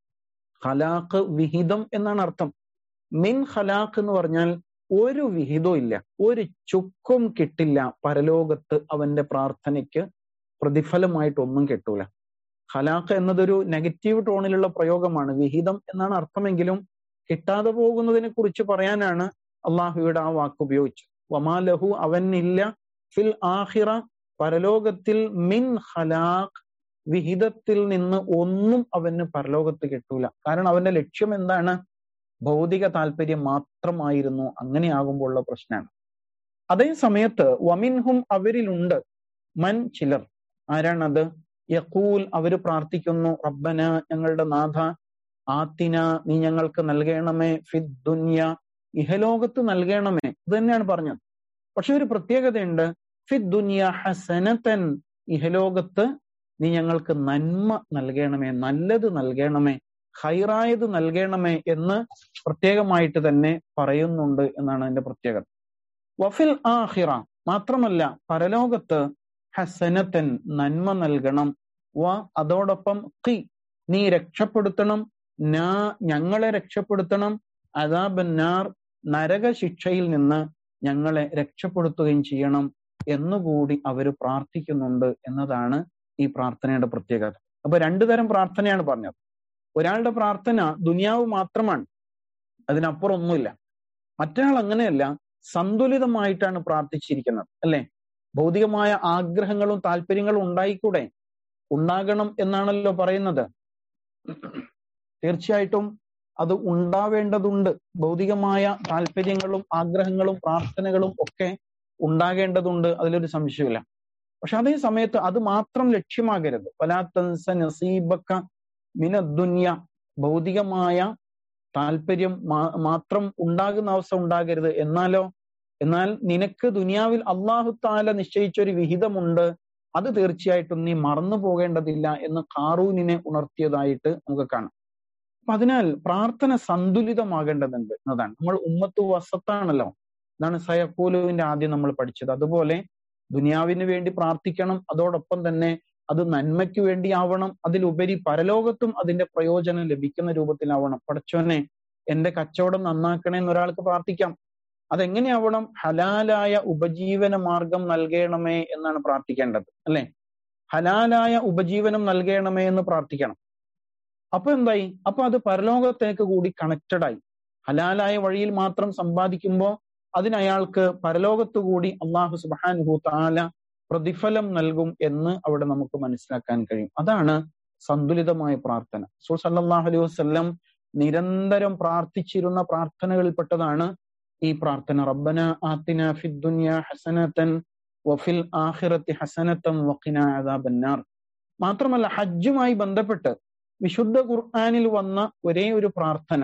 ഖലാഖ് വിഹിതം എന്നാണ് അർത്ഥം മിൻ ഖലാഖ് എന്ന് പറഞ്ഞാൽ ഒരു വിഹിതവും ഇല്ല ഒരു ചുക്കും കിട്ടില്ല പരലോകത്ത് അവന്റെ പ്രാർത്ഥനയ്ക്ക് പ്രതിഫലമായിട്ടൊന്നും കിട്ടൂല ഖലാഖ് എന്നതൊരു നെഗറ്റീവ് ടോണിലുള്ള പ്രയോഗമാണ് വിഹിതം എന്നാണ് അർത്ഥമെങ്കിലും കിട്ടാതെ പോകുന്നതിനെ കുറിച്ച് പറയാനാണ് അള്ളാഹുയുടെ ആ വാക്ക് ഉപയോഗിച്ചത് വമാലഹു അവനില്ല ഫിൽ ആഹിറ പരലോകത്തിൽ മിൻ ഖലാഖ് വിഹിതത്തിൽ നിന്ന് ഒന്നും അവന് പരലോകത്ത് കിട്ടൂല കാരണം അവന്റെ ലക്ഷ്യം എന്താണ് ഭൗതിക താല്പര്യം മാത്രമായിരുന്നു അങ്ങനെയാകുമ്പോൾ ഉള്ള പ്രശ്നമാണ് അതേ സമയത്ത് വമിൻഹും അവരിലുണ്ട് മൻ ചിലർ ആരാണത് യക്കൂൽ അവര് പ്രാർത്ഥിക്കുന്നു റബ്ബന ഞങ്ങളുടെ നാഥ ആത്തിന നീ ഞങ്ങൾക്ക് നൽകണമേ ഫിദ് ദുന്യ ഇഹലോകത്ത് നൽകണമേ ഇത് തന്നെയാണ് പറഞ്ഞത് പക്ഷെ ഒരു പ്രത്യേകതയുണ്ട് ഫിദ് ദുന്യ ഹസനത്തൻ ഇഹലോകത്ത് നീ ഞങ്ങൾക്ക് നന്മ നൽകണമേ നല്ലത് നൽകണമേ ഹൈറായത് നൽകണമേ എന്ന് പ്രത്യേകമായിട്ട് തന്നെ പറയുന്നുണ്ട് എന്നാണ് അതിന്റെ പ്രത്യേകത വഫിൽ ആഹിറ മാത്രമല്ല പരലോകത്ത് ഹസനത്തൻ നന്മ നൽകണം വ അതോടൊപ്പം കി നീ രക്ഷപ്പെടുത്തണം നാ ഞങ്ങളെ രക്ഷപ്പെടുത്തണം അതാബന്നാർ നരകശിക്ഷയിൽ നിന്ന് ഞങ്ങളെ രക്ഷപ്പെടുത്തുകയും ചെയ്യണം എന്നുകൂടി അവർ പ്രാർത്ഥിക്കുന്നുണ്ട് എന്നതാണ് ഈ പ്രാർത്ഥനയുടെ പ്രത്യേകത അപ്പൊ രണ്ടു തരം പ്രാർത്ഥനയാണ് പറഞ്ഞത് ഒരാളുടെ പ്രാർത്ഥന ദുനിയാവ് മാത്രമാണ് അതിനപ്പുറം ഒന്നുമില്ല മറ്റൊരാൾ അങ്ങനെയല്ല സന്തുലിതമായിട്ടാണ് പ്രാർത്ഥിച്ചിരിക്കുന്നത് അല്ലെ ഭൗതികമായ ആഗ്രഹങ്ങളും താല്പര്യങ്ങളും ഉണ്ടായിക്കൂടെ ഉണ്ടാകണം എന്നാണല്ലോ പറയുന്നത് തീർച്ചയായിട്ടും അത് ഉണ്ടാവേണ്ടതുണ്ട് ഭൗതികമായ താല്പര്യങ്ങളും ആഗ്രഹങ്ങളും പ്രാർത്ഥനകളും ഒക്കെ ഉണ്ടാകേണ്ടതുണ്ട് അതിലൊരു സംശയമില്ല പക്ഷെ അതേ സമയത്ത് അത് മാത്രം ലക്ഷ്യമാകരുത് വലാത്തൻസ നസീബക്ക മിനദ്ദുന്യ ഭൗതികമായ താല്പര്യം മാത്രം ഉണ്ടാകുന്ന അവസ്ഥ ഉണ്ടാകരുത് എന്നാലോ എന്നാൽ നിനക്ക് ദുനിയാവിൽ അള്ളാഹു താല നിശ്ചയിച്ച ഒരു വിഹിതമുണ്ട് അത് തീർച്ചയായിട്ടും നീ മറന്നു പോകേണ്ടതില്ല എന്ന് കാറൂനിനെ ഉണർത്തിയതായിട്ട് നമുക്ക് കാണാം അപ്പൊ അതിനാൽ പ്രാർത്ഥന സന്തുലിതമാകേണ്ടതുണ്ട് എന്നതാണ് നമ്മൾ ഉമ്മത്ത് വസത്താണല്ലോ ഇതാണ് സയക്കൂലുവിന്റെ ആദ്യം നമ്മൾ പഠിച്ചത് അതുപോലെ ദുനിയാവിന് വേണ്ടി പ്രാർത്ഥിക്കണം അതോടൊപ്പം തന്നെ അത് നന്മയ്ക്ക് വേണ്ടി ആവണം അതിലുപരി പരലോകത്തും അതിന്റെ പ്രയോജനം ലഭിക്കുന്ന രൂപത്തിലാവണം പടച്ചോനെ എന്റെ കച്ചവടം നന്നാക്കണേ എന്നൊരാൾക്ക് പ്രാർത്ഥിക്കാം അതെങ്ങനെയാവണം ഹലാലായ ഉപജീവന മാർഗം നൽകണമേ എന്നാണ് പ്രാർത്ഥിക്കേണ്ടത് അല്ലെ ഹലാലായ ഉപജീവനം നൽകണമേ എന്ന് പ്രാർത്ഥിക്കണം അപ്പൊ എന്തായി അപ്പൊ അത് പരലോകത്തേക്ക് കൂടി കണക്റ്റഡ് ആയി ഹലാലായ വഴിയിൽ മാത്രം സമ്പാദിക്കുമ്പോൾ അതിന് അയാൾക്ക് പരലോകത്തു കൂടി അള്ളാഹു സുബാനുഹു താല പ്രതിഫലം നൽകും എന്ന് അവിടെ നമുക്ക് മനസ്സിലാക്കാൻ കഴിയും അതാണ് സന്തുലിതമായ പ്രാർത്ഥന സൂ സല്ലാഹു അലൈഹി വസ്ലം നിരന്തരം പ്രാർത്ഥിച്ചിരുന്ന പ്രാർത്ഥനകളിൽപ്പെട്ടതാണ് ഈ പ്രാർത്ഥന റബ്ബന ആത്തിന ഫിദ്ദുനിയ ഹസനത്തൻ വഫിൽ ആഖിറത്തി ഹസനത്തം വഖിന അദാബന്നാർ മാത്രമല്ല ഹജ്ജുമായി ബന്ധപ്പെട്ട് വിശുദ്ധ ഖുർആനിൽ വന്ന ഒരേ ഒരു പ്രാർത്ഥന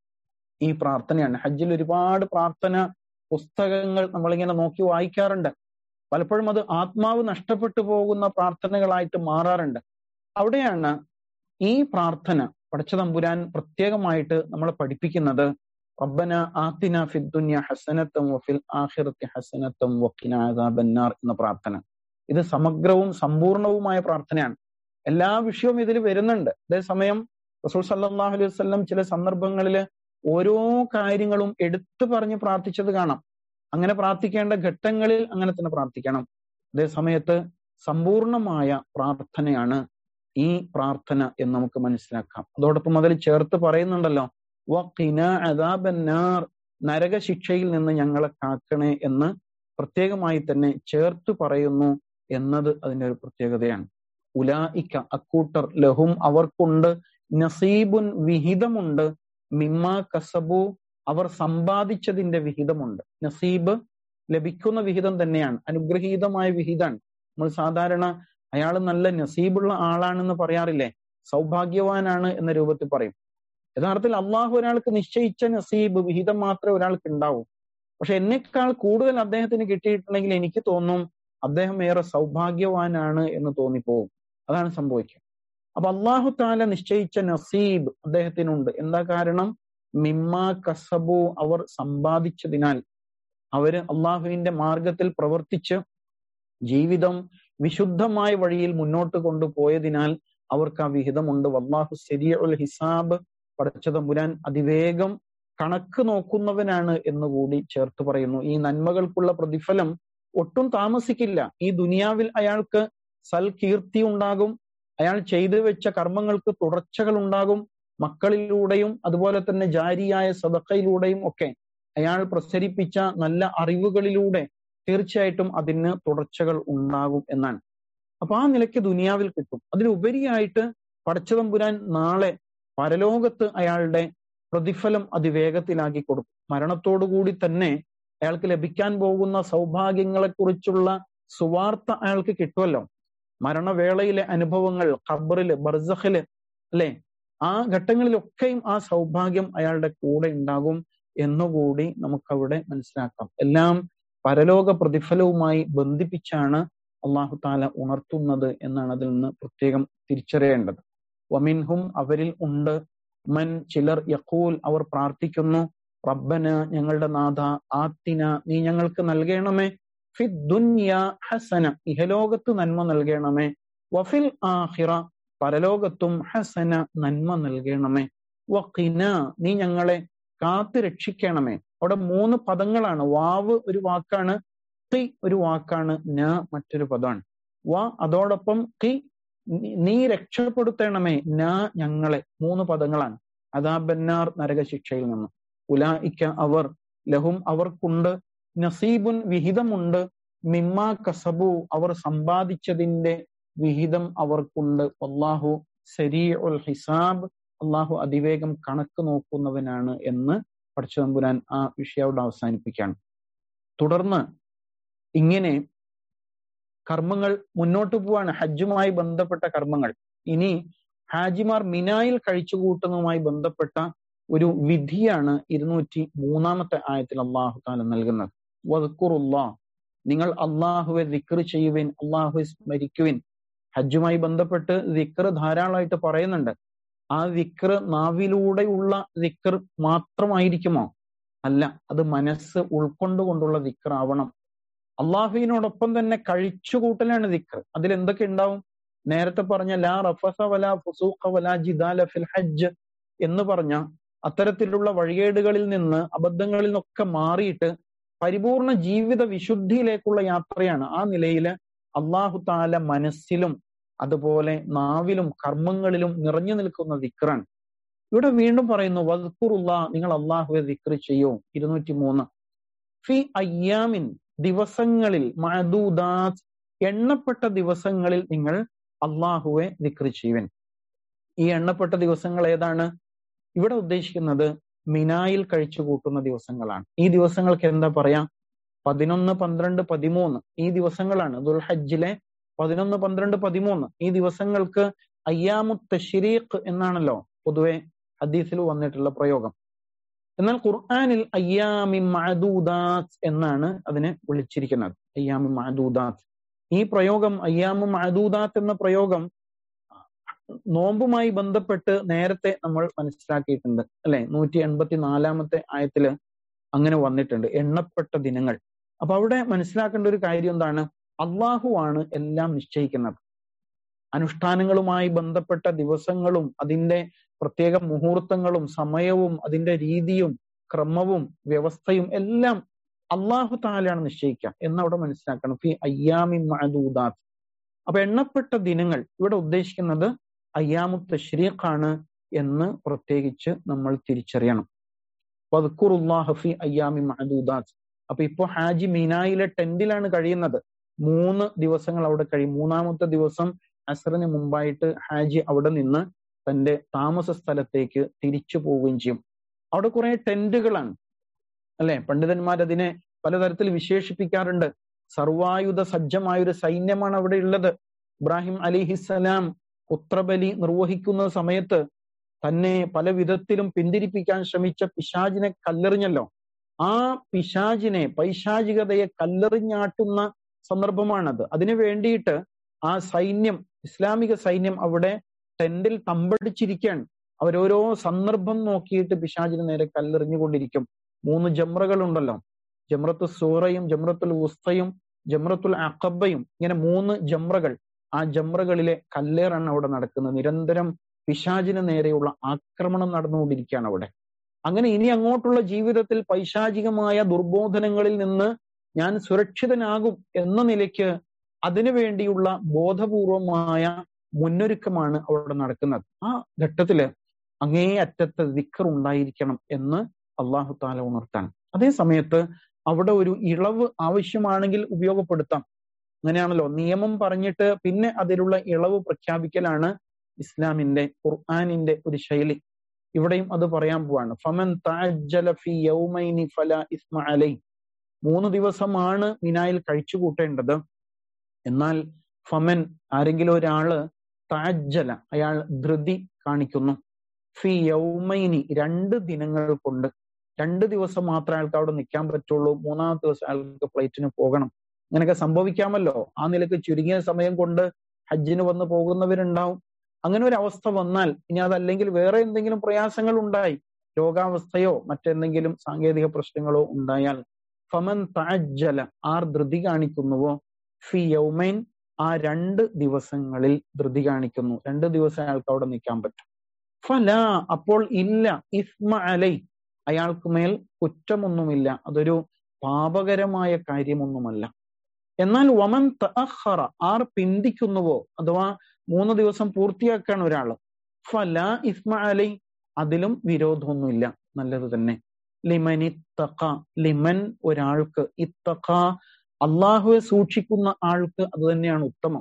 ഈ പ്രാർത്ഥനയാണ് ഹജ്ജിൽ ഒരുപാട് പ്രാർത്ഥന പുസ്തകങ്ങൾ നമ്മളിങ്ങനെ നോക്കി വായിക്കാറുണ്ട് പലപ്പോഴും അത് ആത്മാവ് നഷ്ടപ്പെട്ടു പോകുന്ന പ്രാർത്ഥനകളായിട്ട് മാറാറുണ്ട് അവിടെയാണ് ഈ പ്രാർത്ഥന പടച്ച തമ്പുരാൻ പ്രത്യേകമായിട്ട് നമ്മളെ പഠിപ്പിക്കുന്നത് റബ്ബന ആത്തിന ഫിദ്ദുന്യ ഹസനത്തം വഫിൽ ആഖിറത്തി ഹസനത്തം വഖിന അദാബന്നാർ എന്ന പ്രാർത്ഥന ഇത് സമഗ്രവും സമ്പൂർണവുമായ പ്രാർത്ഥനയാണ് എല്ലാ വിഷയവും ഇതിൽ വരുന്നുണ്ട് അതേസമയം റസൂൽ സല്ലാഹു അലൈഹി വസ്ലം ചില സന്ദർഭങ്ങളിൽ ഓരോ കാര്യങ്ങളും എടുത്തു പറഞ്ഞ് പ്രാർത്ഥിച്ചത് കാണാം അങ്ങനെ പ്രാർത്ഥിക്കേണ്ട ഘട്ടങ്ങളിൽ അങ്ങനെ തന്നെ പ്രാർത്ഥിക്കണം അതേ സമയത്ത് സമ്പൂർണമായ പ്രാർത്ഥനയാണ് ഈ പ്രാർത്ഥന എന്ന് നമുക്ക് മനസ്സിലാക്കാം അതോടൊപ്പം അതിൽ ചേർത്ത് പറയുന്നുണ്ടല്ലോ വഖിന അദാബന്നാർ നരകശിക്ഷയിൽ നിന്ന് ഞങ്ങളെ കാക്കണേ എന്ന് പ്രത്യേകമായി തന്നെ ചേർത്ത് പറയുന്നു എന്നത് അതിന്റെ ഒരു പ്രത്യേകതയാണ് ഉലായിക്ക അക്കൂട്ടർ ലഹും അവർക്കുണ്ട് നസീബുൻ വിഹിതമുണ്ട് മിമ്മ കസബു അവർ സമ്പാദിച്ചതിന്റെ വിഹിതമുണ്ട് നസീബ് ലഭിക്കുന്ന വിഹിതം തന്നെയാണ് അനുഗ്രഹീതമായ വിഹിതമാണ് നമ്മൾ സാധാരണ അയാൾ നല്ല നസീബുള്ള ആളാണെന്ന് പറയാറില്ലേ സൗഭാഗ്യവാനാണ് എന്ന രൂപത്തിൽ പറയും യഥാർത്ഥത്തിൽ അള്ളാഹു ഒരാൾക്ക് നിശ്ചയിച്ച നസീബ് വിഹിതം മാത്രമേ ഒരാൾക്ക് ഉണ്ടാവൂ പക്ഷെ എന്നെക്കാൾ കൂടുതൽ അദ്ദേഹത്തിന് കിട്ടിയിട്ടുണ്ടെങ്കിൽ എനിക്ക് തോന്നും അദ്ദേഹം ഏറെ സൗഭാഗ്യവാനാണ് എന്ന് തോന്നിപ്പോവും അതാണ് സംഭവിക്കുക അപ്പൊ അള്ളാഹു താല നിശ്ചയിച്ച നസീബ് അദ്ദേഹത്തിനുണ്ട് എന്താ കാരണം മിമ്മ കസബു അവർ സമ്പാദിച്ചതിനാൽ അവര് അള്ളാഹുവിന്റെ മാർഗത്തിൽ പ്രവർത്തിച്ച് ജീവിതം വിശുദ്ധമായ വഴിയിൽ മുന്നോട്ട് കൊണ്ടുപോയതിനാൽ അവർക്ക് ആ വിഹിതമുണ്ട് വല്ലാഹു ശരിയുൽ ഹിസാബ് പടച്ചതമ്പുരാൻ അതിവേഗം കണക്ക് നോക്കുന്നവനാണ് എന്നുകൂടി ചേർത്ത് പറയുന്നു ഈ നന്മകൾക്കുള്ള പ്രതിഫലം ഒട്ടും താമസിക്കില്ല ഈ ദുനിയാവിൽ അയാൾക്ക് സൽകീർത്തി ഉണ്ടാകും അയാൾ ചെയ്തു വെച്ച കർമ്മങ്ങൾക്ക് തുടർച്ചകൾ ഉണ്ടാകും മക്കളിലൂടെയും അതുപോലെ തന്നെ ജാരിയായ സദക്കയിലൂടെയും ഒക്കെ അയാൾ പ്രസരിപ്പിച്ച നല്ല അറിവുകളിലൂടെ തീർച്ചയായിട്ടും അതിന് തുടർച്ചകൾ ഉണ്ടാകും എന്നാണ് അപ്പൊ ആ നിലയ്ക്ക് ദുനിയാവിൽ കിട്ടും അതിലുപരിയായിട്ട് പടച്ചതമ്പുരാൻ നാളെ പരലോകത്ത് അയാളുടെ പ്രതിഫലം അതിവേഗത്തിലാക്കി കൊടുക്കും മരണത്തോടുകൂടി തന്നെ അയാൾക്ക് ലഭിക്കാൻ പോകുന്ന സൗഭാഗ്യങ്ങളെക്കുറിച്ചുള്ള സുവാർത്ത അയാൾക്ക് കിട്ടുമല്ലോ മരണവേളയിലെ അനുഭവങ്ങൾ ഖബറില് ബർസഖില് അല്ലെ ആ ഘട്ടങ്ങളിലൊക്കെയും ആ സൗഭാഗ്യം അയാളുടെ കൂടെ ഉണ്ടാകും എന്നുകൂടി നമുക്കവിടെ മനസ്സിലാക്കാം എല്ലാം പരലോക പ്രതിഫലവുമായി ബന്ധിപ്പിച്ചാണ് അള്ളാഹു താല ഉണർത്തുന്നത് എന്നാണ് അതിൽ നിന്ന് പ്രത്യേകം തിരിച്ചറിയേണ്ടത് വമിൻഹും അവരിൽ ഉണ്ട് മൻ ചിലർ യക്കൂൽ അവർ പ്രാർത്ഥിക്കുന്നു റബ്ബന ഞങ്ങളുടെ നാഥ ആത്തിന നീ ഞങ്ങൾക്ക് നൽകണമേ ഫിദ്ദുന്യ ഹസന ഇഹലോകത്ത് നന്മ നൽകണമേ വഫിൽ ആഹിറ പരലോകത്തും ഹസന നന്മ നൽകണമേ വഖിന നീ ഞങ്ങളെ കാത്തു രക്ഷിക്കണമേ അവിടെ മൂന്ന് പദങ്ങളാണ് വാവ് ഒരു വാക്കാണ് തി ഒരു വാക്കാണ് ന മറ്റൊരു പദമാണ് വ അതോടൊപ്പം കി നീ രക്ഷപ്പെടുത്തണമേ ന ഞങ്ങളെ മൂന്ന് പദങ്ങളാണ് അതാബന്നാർ നരകശിക്ഷയിൽ നിന്ന് ഉലായിക്ക അവർ ലഹും അവർക്കുണ്ട് നസീബുൻ വിഹിതമുണ്ട് മിമ്മ കസബു അവർ സമ്പാദിച്ചതിന്റെ വിഹിതം അവർക്കുണ്ട് അള്ളാഹു സരീ ഉൽ ഹിസാബ് അള്ളാഹു അതിവേഗം കണക്ക് നോക്കുന്നവനാണ് എന്ന് പഠിച്ചതമ്പുരാൻ ആ വിഷയം അവിടെ അവസാനിപ്പിക്കുകയാണ് തുടർന്ന് ഇങ്ങനെ കർമ്മങ്ങൾ മുന്നോട്ട് പോവാണ് ഹജ്ജുമായി ബന്ധപ്പെട്ട കർമ്മങ്ങൾ ഇനി ഹാജിമാർ മിനായിൽ കഴിച്ചുകൂട്ടുന്നതുമായി ബന്ധപ്പെട്ട ഒരു വിധിയാണ് ഇരുന്നൂറ്റി മൂന്നാമത്തെ ആയത്തിൽ അള്ളാഹു താല നൽകുന്നത് വദ്ക്കുറുല്ലാ നിങ്ങൾ അള്ളാഹുവെ ദിക്ർ ചെയ്യുവിൻ അള്ളാഹുവെ സ്മരിക്കുവിൻ ഹജ്ജുമായി ബന്ധപ്പെട്ട് ദിക്ർ ധാരാളമായിട്ട് പറയുന്നുണ്ട് ആ ദിക്ർ നാവിലൂടെയുള്ള ദിക്ർ മാത്രമായിരിക്കുമോ അല്ല അത് മനസ്സ് ഉൾക്കൊണ്ടുകൊണ്ടുള്ള ദിക്ർ ആവണം അള്ളാഹുവിനോടൊപ്പം തന്നെ കഴിച്ചുകൂട്ടലാണ് ദിക്ർ അതിൽ എന്തൊക്കെ ഉണ്ടാവും നേരത്തെ പറഞ്ഞ ലാ റഫസ വല ഫുസൂഖ വല ജിദാല ഫിൽ ഹജ്ജ് എന്ന് പറഞ്ഞ അത്തരത്തിലുള്ള വഴികേടുകളിൽ നിന്ന് അബദ്ധങ്ങളിൽ നിന്നൊക്കെ മാറിയിട്ട് പരിപൂർണ ജീവിത വിശുദ്ധിയിലേക്കുള്ള യാത്രയാണ് ആ നിലയിൽ അള്ളാഹു താല മനസ്സിലും അതുപോലെ നാവിലും കർമ്മങ്ങളിലും നിറഞ്ഞു നിൽക്കുന്ന ദിക്റാണ് ഇവിടെ വീണ്ടും പറയുന്നു വദ്ക്കുറുള്ള നിങ്ങൾ അള്ളാഹുവെ ദിക്ർ ചെയ്യൂ ഇരുന്നൂറ്റി മൂന്ന് ഫി അയ്യാമിൻ ദിവസങ്ങളിൽ മഅദൂദാത്ത് എണ്ണപ്പെട്ട ദിവസങ്ങളിൽ നിങ്ങൾ അള്ളാഹുവെ ദിക്ർ ചെയ്യുവൻ ഈ എണ്ണപ്പെട്ട ദിവസങ്ങൾ ഏതാണ് ഇവിടെ ഉദ്ദേശിക്കുന്നത് മിനായിൽ കഴിച്ചു കൂട്ടുന്ന ദിവസങ്ങളാണ് ഈ ദിവസങ്ങൾക്ക് എന്താ പറയാ പതിനൊന്ന് പന്ത്രണ്ട് പതിമൂന്ന് ഈ ദിവസങ്ങളാണ് ദുൽഹജ്ജിലെ പതിനൊന്ന് പന്ത്രണ്ട് പതിമൂന്ന് ഈ ദിവസങ്ങൾക്ക് അയ്യാമു തഷ്രീഖ് എന്നാണല്ലോ പൊതുവെ ഹദീസിൽ വന്നിട്ടുള്ള പ്രയോഗം എന്നാൽ ഖുർആാനിൽ അയ്യാമി മഅദൂദാത്ത് എന്നാണ് അതിനെ വിളിച്ചിരിക്കുന്നത് അയ്യാമി മഅദൂദാത്ത് ഈ പ്രയോഗം അയ്യാമു മഅദൂദാത്ത് എന്ന പ്രയോഗം നോമ്പുമായി ബന്ധപ്പെട്ട് നേരത്തെ നമ്മൾ മനസ്സിലാക്കിയിട്ടുണ്ട് അല്ലെ നൂറ്റി എൺപത്തി നാലാമത്തെ ആയത്തില് അങ്ങനെ വന്നിട്ടുണ്ട് എണ്ണപ്പെട്ട ദിനങ്ങൾ അപ്പൊ അവിടെ മനസ്സിലാക്കേണ്ട ഒരു കാര്യം എന്താണ് അള്ളാഹു ആണ് എല്ലാം നിശ്ചയിക്കുന്നത് അനുഷ്ഠാനങ്ങളുമായി ബന്ധപ്പെട്ട ദിവസങ്ങളും അതിന്റെ പ്രത്യേക മുഹൂർത്തങ്ങളും സമയവും അതിന്റെ രീതിയും ക്രമവും വ്യവസ്ഥയും എല്ലാം അള്ളാഹു താലാണ് നിശ്ചയിക്കുക എന്നവിടെ മനസ്സിലാക്കണം ഫി അയ്യാമി മഅദൂദാത്ത് അപ്പൊ എണ്ണപ്പെട്ട ദിനങ്ങൾ ഇവിടെ ഉദ്ദേശിക്കുന്നത് അയ്യാമു തഷ്രീഖാണ് എന്ന് പ്രത്യേകിച്ച് നമ്മൾ തിരിച്ചറിയണം ഫി അയ്യാമി മഅദൂദാത്ത് അപ്പൊ ഇപ്പൊ ഹാജി മീനായിലെ ടെന്റിലാണ് കഴിയുന്നത് മൂന്ന് ദിവസങ്ങൾ അവിടെ കഴിയും മൂന്നാമത്തെ ദിവസം അസറിന് മുമ്പായിട്ട് ഹാജി അവിടെ നിന്ന് തന്റെ താമസ സ്ഥലത്തേക്ക് തിരിച്ചു പോവുകയും ചെയ്യും അവിടെ കുറെ ടെന്റുകളാണ് അല്ലെ പണ്ഡിതന്മാർ അതിനെ പലതരത്തിൽ വിശേഷിപ്പിക്കാറുണ്ട് സർവായുധ സജ്ജമായ ഒരു സൈന്യമാണ് അവിടെ ഉള്ളത് ഇബ്രാഹിം അലിഹിസലാം പുത്രബലി നിർവഹിക്കുന്ന സമയത്ത് തന്നെ പല വിധത്തിലും പിന്തിരിപ്പിക്കാൻ ശ്രമിച്ച പിശാജിനെ കല്ലെറിഞ്ഞല്ലോ ആ പിശാജിനെ പൈശാചികതയെ കല്ലെറിഞ്ഞാട്ടുന്ന സന്ദർഭമാണത് അതിനു വേണ്ടിയിട്ട് ആ സൈന്യം ഇസ്ലാമിക സൈന്യം അവിടെ ടെന്റിൽ തമ്പടിച്ചിരിക്കുകയാണ് അവരോരോ സന്ദർഭം നോക്കിയിട്ട് പിശാജിന് നേരെ കല്ലെറിഞ്ഞുകൊണ്ടിരിക്കും മൂന്ന് ജമ്രകൾ ഉണ്ടല്ലോ ജമ്രത്തു സൂറയും ജമ്രത്തുൽ ഉസ്തയും ജമ്രത്തുൽ അക്കബയും ഇങ്ങനെ മൂന്ന് ജമ്രകൾ ആ ജമ്രകളിലെ കല്ലേറാണ് അവിടെ നടക്കുന്നത് നിരന്തരം പിശാജിന് നേരെയുള്ള ആക്രമണം നടന്നുകൊണ്ടിരിക്കുകയാണ് അവിടെ അങ്ങനെ ഇനി അങ്ങോട്ടുള്ള ജീവിതത്തിൽ പൈശാചികമായ ദുർബോധനങ്ങളിൽ നിന്ന് ഞാൻ സുരക്ഷിതനാകും എന്ന നിലയ്ക്ക് അതിനു വേണ്ടിയുള്ള ബോധപൂർവമായ മുന്നൊരുക്കമാണ് അവിടെ നടക്കുന്നത് ആ ഘട്ടത്തില് അങ്ങേ അറ്റത്ത് ദിക്കർ ഉണ്ടായിരിക്കണം എന്ന് അള്ളാഹു താല ഉണർത്താൻ അതേ സമയത്ത് അവിടെ ഒരു ഇളവ് ആവശ്യമാണെങ്കിൽ ഉപയോഗപ്പെടുത്താം അങ്ങനെയാണല്ലോ നിയമം പറഞ്ഞിട്ട് പിന്നെ അതിലുള്ള ഇളവ് പ്രഖ്യാപിക്കലാണ് ഇസ്ലാമിന്റെ ഖുർആാനിന്റെ ഒരു ശൈലി ഇവിടെയും അത് പറയാൻ പോവാണ് ഫമൻ ഫി യൗമൈനി ഫല ഇസ്മ അലൈ മൂന്ന് ദിവസമാണ് മിനായിൽ കഴിച്ചു കൂട്ടേണ്ടത് എന്നാൽ ഫമൻ ആരെങ്കിലും ഒരാള് താജ്ജല അയാൾ ധൃതി കാണിക്കുന്നു ഫി യൗമൈനി രണ്ട് ദിനങ്ങൾ കൊണ്ട് രണ്ട് ദിവസം മാത്രമേ അയാൾക്ക് അവിടെ നിൽക്കാൻ പറ്റുള്ളൂ മൂന്നാമത്തെ ദിവസം അയാൾക്ക് ഫ്ലൈറ്റിന് പോകണം അങ്ങനെയൊക്കെ സംഭവിക്കാമല്ലോ ആ നിലക്ക് ചുരുങ്ങിയ സമയം കൊണ്ട് ഹജ്ജിന് വന്ന് പോകുന്നവരുണ്ടാവും അങ്ങനെ ഒരു അവസ്ഥ വന്നാൽ ഇനി അതല്ലെങ്കിൽ വേറെ എന്തെങ്കിലും പ്രയാസങ്ങൾ ഉണ്ടായി രോഗാവസ്ഥയോ മറ്റെന്തെങ്കിലും സാങ്കേതിക പ്രശ്നങ്ങളോ ഉണ്ടായാൽ ഫമൻ താജ്ജല ആർ ധൃതി കാണിക്കുന്നുവോ ഫി യൗമൈൻ ആ രണ്ട് ദിവസങ്ങളിൽ ധൃതി കാണിക്കുന്നു രണ്ട് ദിവസം അയാൾക്ക് അവിടെ നിൽക്കാൻ പറ്റും ഫല അപ്പോൾ ഇല്ല ഇസ്മ അലൈ അയാൾക്ക് മേൽ കുറ്റമൊന്നുമില്ല അതൊരു പാപകരമായ കാര്യമൊന്നുമല്ല എന്നാൽ വമൻ തഅഖറ ആർ പിന്തിക്കുന്നുവോ അഥവാ മൂന്ന് ദിവസം പൂർത്തിയാക്കാണ് ഒരാൾ ഫല ഇസ്മ അലൈ അതിലും വിരോധമൊന്നുമില്ല നല്ലത് തന്നെ ലിമൻ ഇത്തഖ ലിമൻ ഒരാൾക്ക് ഇത്തഖ അള്ളാഹുവെ സൂക്ഷിക്കുന്ന ആൾക്ക് അത് തന്നെയാണ് ഉത്തമം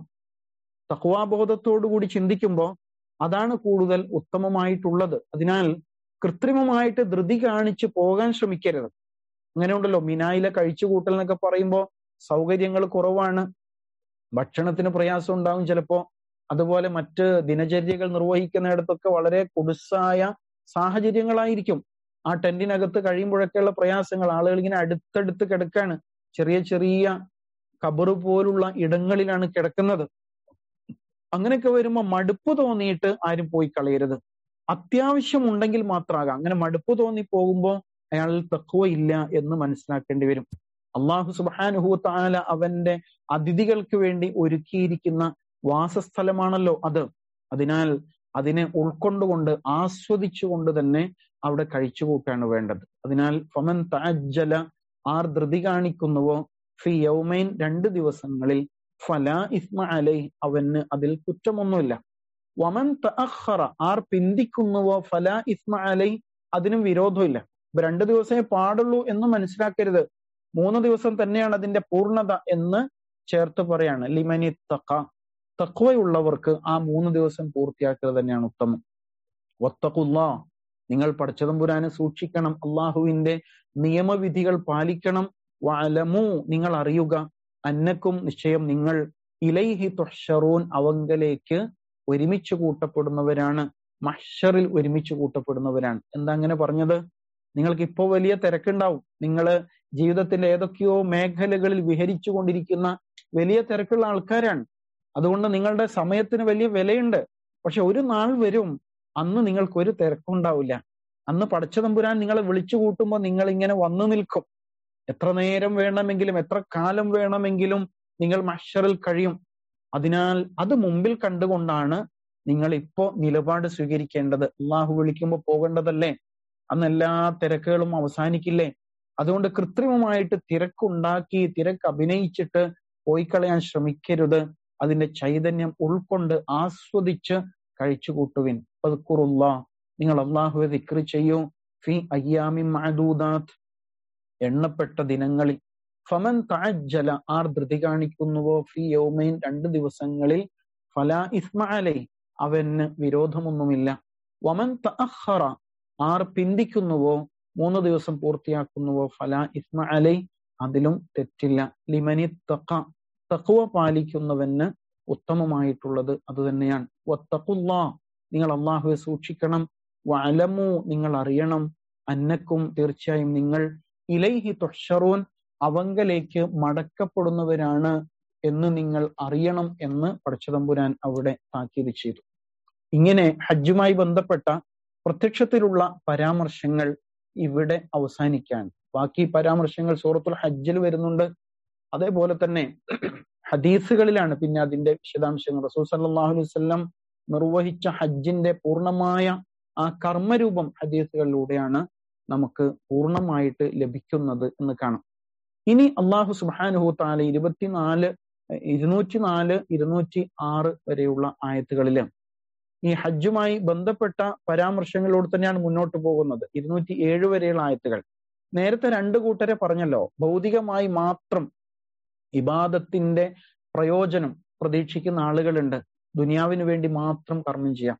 തക്വാബോധത്തോടുകൂടി ചിന്തിക്കുമ്പോൾ അതാണ് കൂടുതൽ ഉത്തമമായിട്ടുള്ളത് അതിനാൽ കൃത്രിമമായിട്ട് ധൃതി കാണിച്ച് പോകാൻ ശ്രമിക്കരുത് അങ്ങനെ ഉണ്ടല്ലോ മിനായിലെ കഴിച്ചുകൂട്ടൽ എന്നൊക്കെ പറയുമ്പോൾ സൗകര്യങ്ങൾ കുറവാണ് ഭക്ഷണത്തിന് പ്രയാസം ഉണ്ടാവും ചിലപ്പോ അതുപോലെ മറ്റ് ദിനചര്യകൾ നിർവഹിക്കുന്നിടത്തൊക്കെ വളരെ കുടുസായ സാഹചര്യങ്ങളായിരിക്കും ആ ടെന്റിനകത്ത് കഴിയുമ്പോഴൊക്കെയുള്ള പ്രയാസങ്ങൾ ആളുകൾ ഇങ്ങനെ അടുത്തടുത്ത് കിടക്കാണ് ചെറിയ ചെറിയ കബറ് പോലുള്ള ഇടങ്ങളിലാണ് കിടക്കുന്നത് അങ്ങനെയൊക്കെ വരുമ്പോൾ മടുപ്പ് തോന്നിയിട്ട് ആരും പോയി കളയരുത് അത്യാവശ്യം ഉണ്ടെങ്കിൽ മാത്രമാകാം അങ്ങനെ മടുപ്പ് തോന്നി പോകുമ്പോൾ അയാളിൽ തക്കുവ ഇല്ല എന്ന് മനസ്സിലാക്കേണ്ടി വരും അള്ളാഹു സുബാനുഹു താല അവന്റെ അതിഥികൾക്ക് വേണ്ടി ഒരുക്കിയിരിക്കുന്ന വാസസ്ഥലമാണല്ലോ അത് അതിനാൽ അതിനെ ഉൾക്കൊണ്ടുകൊണ്ട് ആസ്വദിച്ചുകൊണ്ട് തന്നെ അവിടെ കഴിച്ചുകൂട്ടാണ് വേണ്ടത് അതിനാൽ ഫമൻ താജ്ജല ആർ ധൃതി കാണിക്കുന്നുവോ ഫി യൗമൈൻ രണ്ട് ദിവസങ്ങളിൽ ഫല ഇസ്മ അലൈ അവന് അതിൽ കുറ്റമൊന്നുമില്ല വമൻ തഅഖറ ആർ പിന്തിക്കുന്നുവോ ഫല ഇസ്മ അലൈ അതിനും വിരോധമില്ല ഇപ്പൊ രണ്ട് ദിവസമേ പാടുള്ളൂ എന്ന് മനസ്സിലാക്കരുത് മൂന്ന് ദിവസം തന്നെയാണ് അതിന്റെ പൂർണ്ണത എന്ന് ചേർത്ത് പറയാണ് ലിമനി തക്ക തക്വയുള്ളവർക്ക് ആ മൂന്ന് ദിവസം പൂർത്തിയാക്കുക തന്നെയാണ് ഉത്തമം ഒത്തക്കുള്ള നിങ്ങൾ പടച്ചതമ്പുരാനെ സൂക്ഷിക്കണം അള്ളാഹുവിന്റെ നിയമവിധികൾ പാലിക്കണം വലമു നിങ്ങൾ അറിയുക അന്നക്കും നിശ്ചയം നിങ്ങൾ ഇലൈഹി തുഷറൂൻ അവങ്കലേക്ക് ഒരുമിച്ച് കൂട്ടപ്പെടുന്നവരാണ് മഷറിൽ ഒരുമിച്ച് കൂട്ടപ്പെടുന്നവരാണ് എന്താ അങ്ങനെ പറഞ്ഞത് നിങ്ങൾക്ക് ഇപ്പോ വലിയ തിരക്കുണ്ടാവും നിങ്ങൾ ജീവിതത്തിന്റെ ഏതൊക്കെയോ മേഖലകളിൽ വിഹരിച്ചു കൊണ്ടിരിക്കുന്ന വലിയ തിരക്കുള്ള ആൾക്കാരാണ് അതുകൊണ്ട് നിങ്ങളുടെ സമയത്തിന് വലിയ വിലയുണ്ട് പക്ഷെ ഒരു നാൾ വരും അന്ന് നിങ്ങൾക്ക് ഒരു തിരക്കുണ്ടാവില്ല അന്ന് പടച്ചതമ്പുരാൻ നിങ്ങളെ വിളിച്ചു കൂട്ടുമ്പോൾ നിങ്ങൾ ഇങ്ങനെ വന്നു നിൽക്കും എത്ര നേരം വേണമെങ്കിലും എത്ര കാലം വേണമെങ്കിലും നിങ്ങൾ മഷറിൽ കഴിയും അതിനാൽ അത് മുമ്പിൽ കണ്ടുകൊണ്ടാണ് നിങ്ങൾ ഇപ്പോ നിലപാട് സ്വീകരിക്കേണ്ടത് അള്ളാഹു വിളിക്കുമ്പോൾ പോകേണ്ടതല്ലേ അന്ന് എല്ലാ തിരക്കുകളും അവസാനിക്കില്ലേ അതുകൊണ്ട് കൃത്രിമമായിട്ട് തിരക്കുണ്ടാക്കി തിരക്ക് അഭിനയിച്ചിട്ട് പോയി കളയാൻ ശ്രമിക്കരുത് അതിന്റെ ചൈതന്യം ഉൾക്കൊണ്ട് ആസ്വദിച്ച് കഴിച്ചു കൂട്ടുവിൻ പതുക്കുറുള്ള നിങ്ങൾ അള്ളാഹുവെ ദിക്ർ ചെയ്യൂ ഫി അയ്യാമി മഅദൂദാത്ത് എണ്ണപ്പെട്ട ദിനങ്ങളിൽ ഫമൻ തഅജ്ജല ആർ ധൃതി കാണിക്കുന്നുവോ ഫി യൗമൈൻ രണ്ട് ദിവസങ്ങളിൽ ഫലാ ഇസ്മ അലൈ അവന് വിരോധമൊന്നുമില്ല വമൻ തഅഖറ ആർ പിന്തിക്കുന്നുവോ മൂന്ന് ദിവസം പൂർത്തിയാക്കുന്നുവോ ഫലാ ഇസ്മ അലൈ അതിലും തെറ്റില്ല ലിമനി തഖ തഖ്വ പാലിക്കുന്നവന് ഉത്തമമായിട്ടുള്ളത് അത് തന്നെയാണ് വത്തഖുല്ലാ നിങ്ങൾ അള്ളാഹുവെ സൂക്ഷിക്കണം വലമു നിങ്ങൾ അറിയണം അന്നക്കും തീർച്ചയായും നിങ്ങൾ ഇലൈഹി തുഷറൂൻ അവങ്കലേക്ക് മടക്കപ്പെടുന്നവരാണ് എന്ന് നിങ്ങൾ അറിയണം എന്ന് പടച്ചതമ്പുരാൻ അവിടെ താക്കീത് ചെയ്തു ഇങ്ങനെ ഹജ്ജുമായി ബന്ധപ്പെട്ട പ്രത്യക്ഷത്തിലുള്ള പരാമർശങ്ങൾ ഇവിടെ അവസാനിക്കാൻ ബാക്കി പരാമർശങ്ങൾ സൂറത്തുൽ ഹജ്ജിൽ വരുന്നുണ്ട് അതേപോലെ തന്നെ ഹദീസുകളിലാണ് പിന്നെ അതിന്റെ വിശദാംശങ്ങൾ റസൂൽ സല്ലാഹു അലൈഹി വസല്ലം നിർവഹിച്ച ഹജ്ജിന്റെ പൂർണ്ണമായ ആ കർമ്മരൂപം ഹദീസുകളിലൂടെയാണ് നമുക്ക് പൂർണ്ണമായിട്ട് ലഭിക്കുന്നത് എന്ന് കാണാം ഇനി അള്ളാഹു സുബാനുഹു താല ഇരുപത്തിനാല് ഇരുന്നൂറ്റി നാല് ഇരുന്നൂറ്റി ആറ് വരെയുള്ള ആയത്തുകളില് ഈ ഹജ്ജുമായി ബന്ധപ്പെട്ട പരാമർശങ്ങളോട് തന്നെയാണ് മുന്നോട്ട് പോകുന്നത് ഇരുന്നൂറ്റി ഏഴ് വരെയുള്ള ആയത്തുകൾ നേരത്തെ രണ്ടു കൂട്ടരെ പറഞ്ഞല്ലോ ഭൗതികമായി മാത്രം ഇബാദത്തിന്റെ പ്രയോജനം പ്രതീക്ഷിക്കുന്ന ആളുകളുണ്ട് ദുനിയാവിന് വേണ്ടി മാത്രം കർമ്മം ചെയ്യാം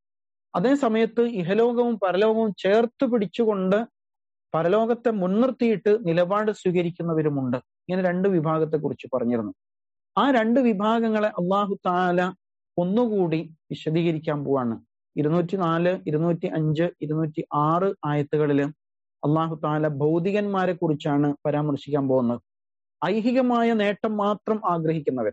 അതേ സമയത്ത് ഇഹലോകവും പരലോകവും ചേർത്ത് പിടിച്ചുകൊണ്ട് പരലോകത്തെ മുൻനിർത്തിയിട്ട് നിലപാട് സ്വീകരിക്കുന്നവരുമുണ്ട് ഇങ്ങനെ രണ്ട് വിഭാഗത്തെ കുറിച്ച് പറഞ്ഞിരുന്നു ആ രണ്ട് വിഭാഗങ്ങളെ അള്ളാഹു താല ഒന്നുകൂടി വിശദീകരിക്കാൻ പോവാണ് ഇരുന്നൂറ്റി നാല് ഇരുന്നൂറ്റി അഞ്ച് ഇരുന്നൂറ്റി ആറ് ആയത്തുകളില് അള്ളാഹു താല ഭൗതികന്മാരെ കുറിച്ചാണ് പരാമർശിക്കാൻ പോകുന്നത് ഐഹികമായ നേട്ടം മാത്രം ആഗ്രഹിക്കുന്നവർ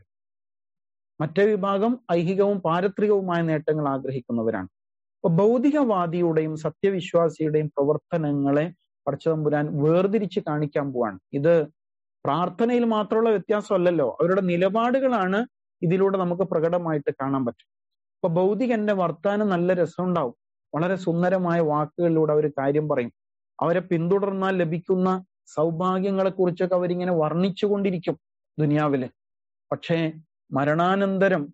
മറ്റേ വിഭാഗം ഐഹികവും പാരത്രികവുമായ നേട്ടങ്ങൾ ആഗ്രഹിക്കുന്നവരാണ് അപ്പൊ ഭൗതികവാദിയുടെയും സത്യവിശ്വാസിയുടെയും പ്രവർത്തനങ്ങളെ പടച്ചതമ്പുരാൻ വേർതിരിച്ച് കാണിക്കാൻ പോവാണ് ഇത് പ്രാർത്ഥനയിൽ മാത്രമുള്ള വ്യത്യാസമല്ലല്ലോ അവരുടെ നിലപാടുകളാണ് ഇതിലൂടെ നമുക്ക് പ്രകടമായിട്ട് കാണാൻ പറ്റും ഇപ്പൊ ഭൗതികന്റെ വർത്താനം നല്ല രസമുണ്ടാവും വളരെ സുന്ദരമായ വാക്കുകളിലൂടെ അവർ കാര്യം പറയും അവരെ പിന്തുടർന്നാൽ ലഭിക്കുന്ന സൗഭാഗ്യങ്ങളെ കുറിച്ചൊക്കെ അവരിങ്ങനെ വർണ്ണിച്ചുകൊണ്ടിരിക്കും ദുനിയാവില് പക്ഷേ മരണാനന്തരം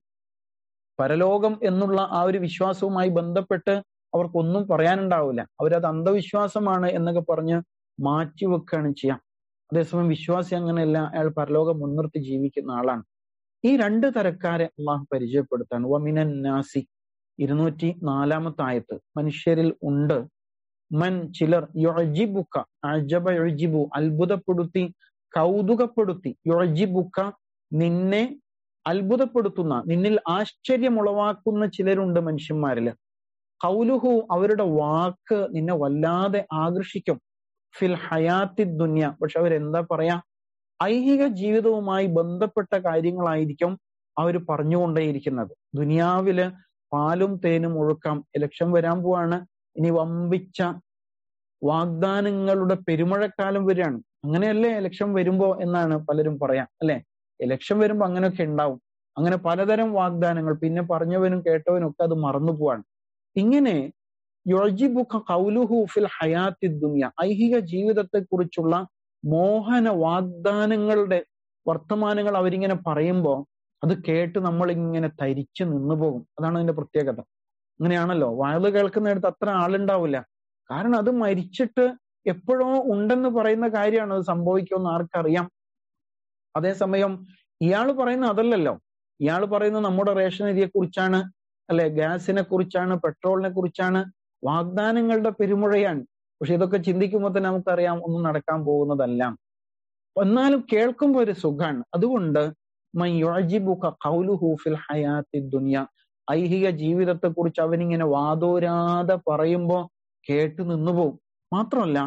പരലോകം എന്നുള്ള ആ ഒരു വിശ്വാസവുമായി ബന്ധപ്പെട്ട് അവർക്കൊന്നും പറയാനുണ്ടാവില്ല അവരത് അന്ധവിശ്വാസമാണ് എന്നൊക്കെ പറഞ്ഞ് മാറ്റിവെക്കുകയാണ് ചെയ്യാം അതേസമയം വിശ്വാസി അങ്ങനെയല്ല അയാൾ പരലോകം മുൻനിർത്തി ജീവിക്കുന്ന ആളാണ് ഈ രണ്ട് തരക്കാരെ അള്ളാഹു പരിചയപ്പെടുത്താണ് വമിനൻ നാസി ഇരുന്നൂറ്റി നാലാമത്തെ ആയത്ത് മനുഷ്യരിൽ ഉണ്ട് മൻ ചിലർ യൊജിബുക്ക അജബ യൊജിബു അത്ഭുതപ്പെടുത്തി കൗതുകപ്പെടുത്തി യൊജിബുക്ക നിന്നെ അത്ഭുതപ്പെടുത്തുന്ന നിന്നിൽ ആശ്ചര്യമുളവാക്കുന്ന ചിലരുണ്ട് മനുഷ്യന്മാരില് കൗലുഹു അവരുടെ വാക്ക് നിന്നെ വല്ലാതെ ആകർഷിക്കും ഫിൽ ഹയാത്തി ദുന്യ പക്ഷെ അവരെന്താ പറയാ ഐഹിക ജീവിതവുമായി ബന്ധപ്പെട്ട കാര്യങ്ങളായിരിക്കും അവർ പറഞ്ഞുകൊണ്ടേയിരിക്കുന്നത് ദുനിയാവില് പാലും തേനും ഒഴുക്കാം ഇലക്ഷൻ വരാൻ പോവാണ് ഇനി വമ്പിച്ച വാഗ്ദാനങ്ങളുടെ പെരുമഴക്കാലം വരികയാണ് അങ്ങനെയല്ലേ ഇലക്ഷൻ വരുമ്പോ എന്നാണ് പലരും പറയാം അല്ലെ ഇലക്ഷൻ വരുമ്പോ അങ്ങനെയൊക്കെ ഉണ്ടാവും അങ്ങനെ പലതരം വാഗ്ദാനങ്ങൾ പിന്നെ പറഞ്ഞവനും കേട്ടവനും ഒക്കെ അത് മറന്നു പോവാണ് ഇങ്ങനെ യൊജിബുഖ കൗലുഹു ഫിൽ ഹയാത്തി ദുനിയ ഐഹിക ജീവിതത്തെ കുറിച്ചുള്ള മോഹന വാഗ്ദാനങ്ങളുടെ വർത്തമാനങ്ങൾ അവരിങ്ങനെ പറയുമ്പോ അത് കേട്ട് നമ്മൾ ഇങ്ങനെ തരിച്ചു നിന്നു പോകും അതാണ് അതിന്റെ പ്രത്യേകത അങ്ങനെയാണല്ലോ വയത് കേൾക്കുന്നിടത്ത് അത്ര ആളുണ്ടാവില്ല കാരണം അത് മരിച്ചിട്ട് എപ്പോഴോ ഉണ്ടെന്ന് പറയുന്ന കാര്യമാണ് അത് സംഭവിക്കുമെന്ന് ആർക്കറിയാം അതേസമയം ഇയാൾ പറയുന്ന അതല്ലല്ലോ ഇയാൾ പറയുന്നത് നമ്മുടെ റേഷൻ അരിയെ കുറിച്ചാണ് അല്ലെ ഗ്യാസിനെ കുറിച്ചാണ് പെട്രോളിനെ കുറിച്ചാണ് വാഗ്ദാനങ്ങളുടെ പെരുമുഴയാണ് പക്ഷെ ഇതൊക്കെ ചിന്തിക്കുമ്പോൾ തന്നെ നമുക്കറിയാം ഒന്നും നടക്കാൻ പോകുന്നതല്ല എന്നാലും കേൾക്കുമ്പോൾ ഒരു സുഖാണ് അതുകൊണ്ട് ദുനിയ ഐഹിക ജീവിതത്തെ കുറിച്ച് അവനിങ്ങനെ വാതോരാതെ പറയുമ്പോ കേട്ട് നിന്നുപോകും മാത്രമല്ല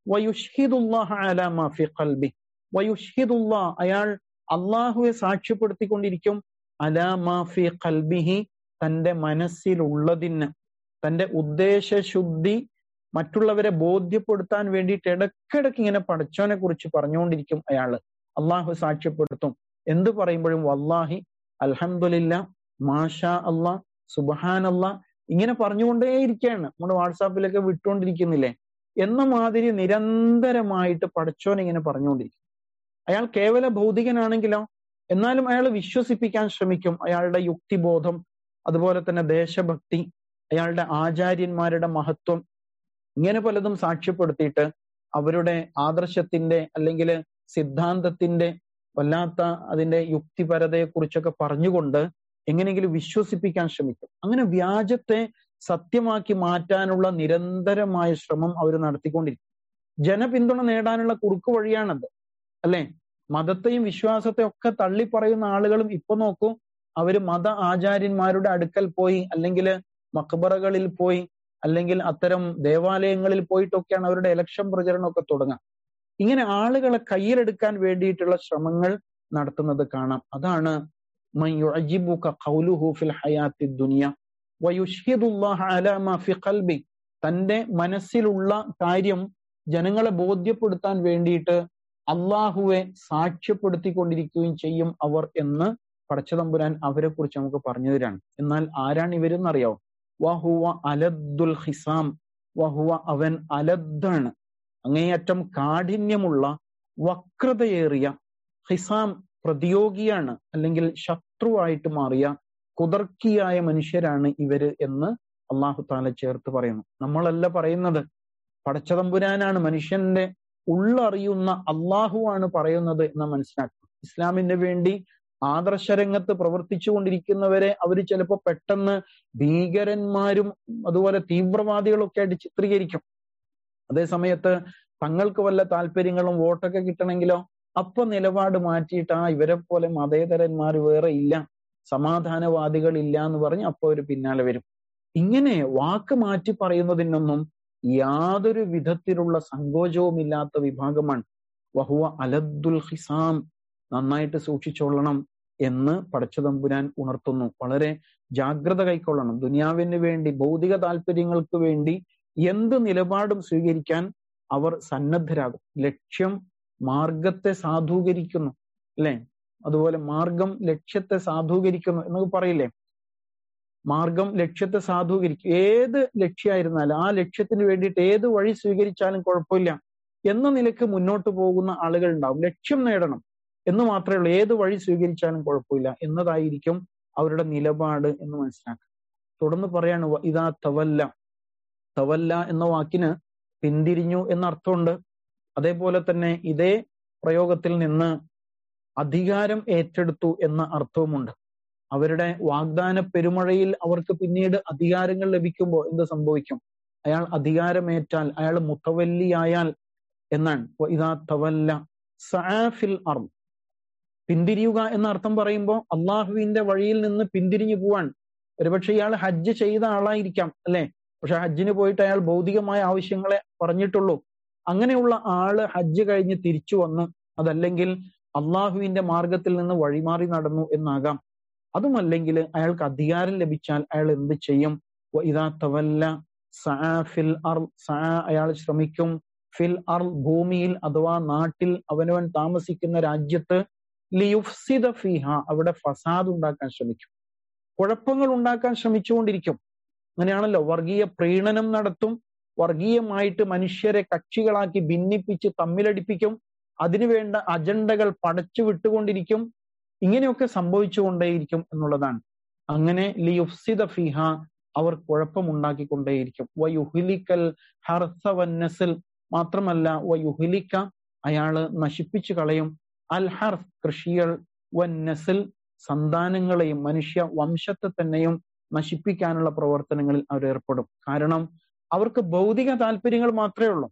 അയാൾ അള്ളാഹുവെ സാക്ഷ്യപ്പെടുത്തിക്കൊണ്ടിരിക്കും അലാമാഫി കൽബിഹി തന്റെ മനസ്സിലുള്ളതിന് തന്റെ ഉദ്ദേശശുദ്ധി മറ്റുള്ളവരെ ബോധ്യപ്പെടുത്താൻ വേണ്ടിയിട്ട് ഇടക്കിടക്ക് ഇങ്ങനെ പടച്ചോനെ കുറിച്ച് പറഞ്ഞുകൊണ്ടിരിക്കും അയാള് അള്ളാഹു സാക്ഷ്യപ്പെടുത്തും എന്ത് പറയുമ്പോഴും വല്ലാഹി അൽഹംദുലില്ല മാഷാ അള്ളാ സുബഹാൻ അള്ളാ ഇങ്ങനെ പറഞ്ഞുകൊണ്ടേയിരിക്കുകയാണ് നമ്മുടെ വാട്സാപ്പിലൊക്കെ വിട്ടുകൊണ്ടിരിക്കുന്നില്ലേ എന്ന മാതിരി നിരന്തരമായിട്ട് പടച്ചോൻ ഇങ്ങനെ പറഞ്ഞുകൊണ്ടിരിക്കും അയാൾ കേവല ഭൗതികനാണെങ്കിലോ എന്നാലും അയാൾ വിശ്വസിപ്പിക്കാൻ ശ്രമിക്കും അയാളുടെ യുക്തിബോധം അതുപോലെ തന്നെ ദേശഭക്തി അയാളുടെ ആചാര്യന്മാരുടെ മഹത്വം ഇങ്ങനെ പലതും സാക്ഷ്യപ്പെടുത്തിയിട്ട് അവരുടെ ആദർശത്തിന്റെ അല്ലെങ്കിൽ സിദ്ധാന്തത്തിന്റെ വല്ലാത്ത അതിന്റെ യുക്തിപരതയെ കുറിച്ചൊക്കെ പറഞ്ഞുകൊണ്ട് എങ്ങനെയെങ്കിലും വിശ്വസിപ്പിക്കാൻ ശ്രമിക്കും അങ്ങനെ വ്യാജത്തെ സത്യമാക്കി മാറ്റാനുള്ള നിരന്തരമായ ശ്രമം അവർ നടത്തിക്കൊണ്ടിരിക്കും ജനപിന്തുണ നേടാനുള്ള കുറുക്കു വഴിയാണത് അല്ലെ മതത്തെയും വിശ്വാസത്തെയും ഒക്കെ തള്ളിപ്പറയുന്ന ആളുകളും ഇപ്പൊ നോക്കൂ അവര് മത ആചാര്യന്മാരുടെ അടുക്കൽ പോയി അല്ലെങ്കിൽ മക്ബറകളിൽ പോയി അല്ലെങ്കിൽ അത്തരം ദേവാലയങ്ങളിൽ പോയിട്ടൊക്കെയാണ് അവരുടെ ഇലക്ഷൻ പ്രചരണമൊക്കെ തുടങ്ങുക ഇങ്ങനെ ആളുകളെ കയ്യിലെടുക്കാൻ വേണ്ടിയിട്ടുള്ള ശ്രമങ്ങൾ നടത്തുന്നത് കാണാം അതാണ് തന്റെ മനസ്സിലുള്ള കാര്യം ജനങ്ങളെ ബോധ്യപ്പെടുത്താൻ വേണ്ടിയിട്ട് അള്ളാഹുവെ സാക്ഷ്യപ്പെടുത്തിക്കൊണ്ടിരിക്കുകയും ചെയ്യും അവർ എന്ന് പടച്ചതമ്പുരാൻ അവരെ കുറിച്ച് നമുക്ക് പറഞ്ഞു തരാണ് എന്നാൽ ആരാണ് ഇവരെന്നറിയാവോ വഹുവ അലദ്ദുൽ ഹിസാം വഹുവ അവൻ അലദ്ദാണ് അങ്ങേയറ്റം കാഠിന്യമുള്ള വക്രതയേറിയ ഹിസാം പ്രതിയോഗിയാണ് അല്ലെങ്കിൽ ശത്രുവായിട്ട് മാറിയ കുതർക്കിയായ മനുഷ്യരാണ് ഇവര് എന്ന് അള്ളാഹു താല ചേർത്ത് പറയുന്നു നമ്മളല്ല പറയുന്നത് പടച്ചതമ്പുരാനാണ് മനുഷ്യന്റെ ഉള്ളറിയുന്ന അള്ളാഹുവാണ് പറയുന്നത് എന്ന് മനസ്സിലാക്കണം ഇസ്ലാമിന് വേണ്ടി ആദർശരംഗത്ത് പ്രവർത്തിച്ചു കൊണ്ടിരിക്കുന്നവരെ അവർ ചിലപ്പോൾ പെട്ടെന്ന് ഭീകരന്മാരും അതുപോലെ തീവ്രവാദികളൊക്കെ ആയിട്ട് ചിത്രീകരിക്കും അതേ സമയത്ത് തങ്ങൾക്ക് വല്ല താല്പര്യങ്ങളും വോട്ടൊക്കെ കിട്ടണമെങ്കിലോ അപ്പൊ നിലപാട് മാറ്റിയിട്ട് ആ ഇവരെ പോലെ മതേതരന്മാർ വേറെ ഇല്ല സമാധാനവാദികൾ ഇല്ല എന്ന് പറഞ്ഞ് അപ്പൊ അവർ പിന്നാലെ വരും ഇങ്ങനെ വാക്ക് മാറ്റി പറയുന്നതിനൊന്നും യാതൊരു വിധത്തിലുള്ള സങ്കോചവും ഇല്ലാത്ത വിഭാഗമാണ് വഹുവ അലദ്ദുൽ ഹിസാം നന്നായിട്ട് സൂക്ഷിച്ചോളണം എന്ന് പടച്ചതമ്പുരാൻ ഉണർത്തുന്നു വളരെ ജാഗ്രത കൈക്കൊള്ളണം ദുനിയാവിന് വേണ്ടി ഭൗതിക താല്പര്യങ്ങൾക്ക് വേണ്ടി എന്ത് നിലപാടും സ്വീകരിക്കാൻ അവർ സന്നദ്ധരാകും ലക്ഷ്യം മാർഗത്തെ സാധൂകരിക്കുന്നു അല്ലെ അതുപോലെ മാർഗം ലക്ഷ്യത്തെ സാധൂകരിക്കുന്നു എന്നൊക്കെ പറയില്ലേ മാർഗം ലക്ഷ്യത്തെ സാധൂകരിക്കും ഏത് ലക്ഷ്യമായിരുന്നാലും ആ ലക്ഷ്യത്തിന് വേണ്ടിയിട്ട് ഏത് വഴി സ്വീകരിച്ചാലും കുഴപ്പമില്ല എന്ന നിലക്ക് മുന്നോട്ട് പോകുന്ന ആളുകൾ ഉണ്ടാവും ലക്ഷ്യം നേടണം എന്ന് മാത്രമേ ഉള്ളൂ ഏത് വഴി സ്വീകരിച്ചാലും കുഴപ്പമില്ല എന്നതായിരിക്കും അവരുടെ നിലപാട് എന്ന് മനസ്സിലാക്കുക തുടർന്ന് പറയാണ് ഇതാ തവല്ല തവല്ല എന്ന വാക്കിന് പിന്തിരിഞ്ഞു എന്ന അർത്ഥമുണ്ട് അതേപോലെ തന്നെ ഇതേ പ്രയോഗത്തിൽ നിന്ന് അധികാരം ഏറ്റെടുത്തു എന്ന അർത്ഥവുമുണ്ട് അവരുടെ വാഗ്ദാന പെരുമഴയിൽ അവർക്ക് പിന്നീട് അധികാരങ്ങൾ ലഭിക്കുമ്പോൾ എന്ത് സംഭവിക്കും അയാൾ അധികാരമേറ്റാൽ അയാൾ മുത്തവല്ലിയായാൽ എന്നാണ് ഇതാ തവല്ല സാഫിൽ അർ പിന്തിരിയുക എന്ന അർത്ഥം പറയുമ്പോൾ അള്ളാഹുവിന്റെ വഴിയിൽ നിന്ന് പിന്തിരിഞ്ഞു പോവാൻ ഒരുപക്ഷെ ഇയാൾ ഹജ്ജ് ചെയ്ത ആളായിരിക്കാം അല്ലെ പക്ഷെ ഹജ്ജിന് പോയിട്ട് അയാൾ ഭൗതികമായ ആവശ്യങ്ങളെ പറഞ്ഞിട്ടുള്ളൂ അങ്ങനെയുള്ള ആള് ഹജ്ജ് കഴിഞ്ഞ് തിരിച്ചു വന്നു അതല്ലെങ്കിൽ അള്ളാഹുവിന്റെ മാർഗത്തിൽ നിന്ന് വഴിമാറി നടന്നു എന്നാകാം അതുമല്ലെങ്കിൽ അയാൾക്ക് അധികാരം ലഭിച്ചാൽ അയാൾ എന്ത് ചെയ്യും ഇതാ തവല്ല ഫിൽ അർ അയാൾ ശ്രമിക്കും ഫിൽ അർ ഭൂമിയിൽ അഥവാ നാട്ടിൽ അവനവൻ താമസിക്കുന്ന രാജ്യത്ത് ലിയുഫ്സിദ ഫിഹ അവിടെ ഫസാദ് ഉണ്ടാക്കാൻ ശ്രമിക്കും കുഴപ്പങ്ങൾ ഉണ്ടാക്കാൻ ശ്രമിച്ചുകൊണ്ടിരിക്കും അങ്ങനെയാണല്ലോ വർഗീയ പ്രീണനം നടത്തും വർഗീയമായിട്ട് മനുഷ്യരെ കക്ഷികളാക്കി ഭിന്നിപ്പിച്ച് തമ്മിലടിപ്പിക്കും അതിനുവേണ്ട അജണ്ടകൾ പടച്ചു വിട്ടുകൊണ്ടിരിക്കും ഇങ്ങനെയൊക്കെ സംഭവിച്ചുകൊണ്ടേയിരിക്കും എന്നുള്ളതാണ് അങ്ങനെ ലിയുഫ്സിദ ഫിഹ അവർ കുഴപ്പമുണ്ടാക്കിക്കൊണ്ടേയിരിക്കും വയുഹിലിക്കൽ ഹർസവന്നസിൽ മാത്രമല്ല വയുഹിലിക്ക അയാള് നശിപ്പിച്ചു കളയും അൽ ഹർഫ് കൃഷികൾ വന്നസിൽ സന്താനങ്ങളെയും മനുഷ്യ വംശത്തെ തന്നെയും നശിപ്പിക്കാനുള്ള പ്രവർത്തനങ്ങളിൽ അവർ ഏർപ്പെടും കാരണം അവർക്ക് ഭൗതിക താല്പര്യങ്ങൾ മാത്രമേ ഉള്ളൂ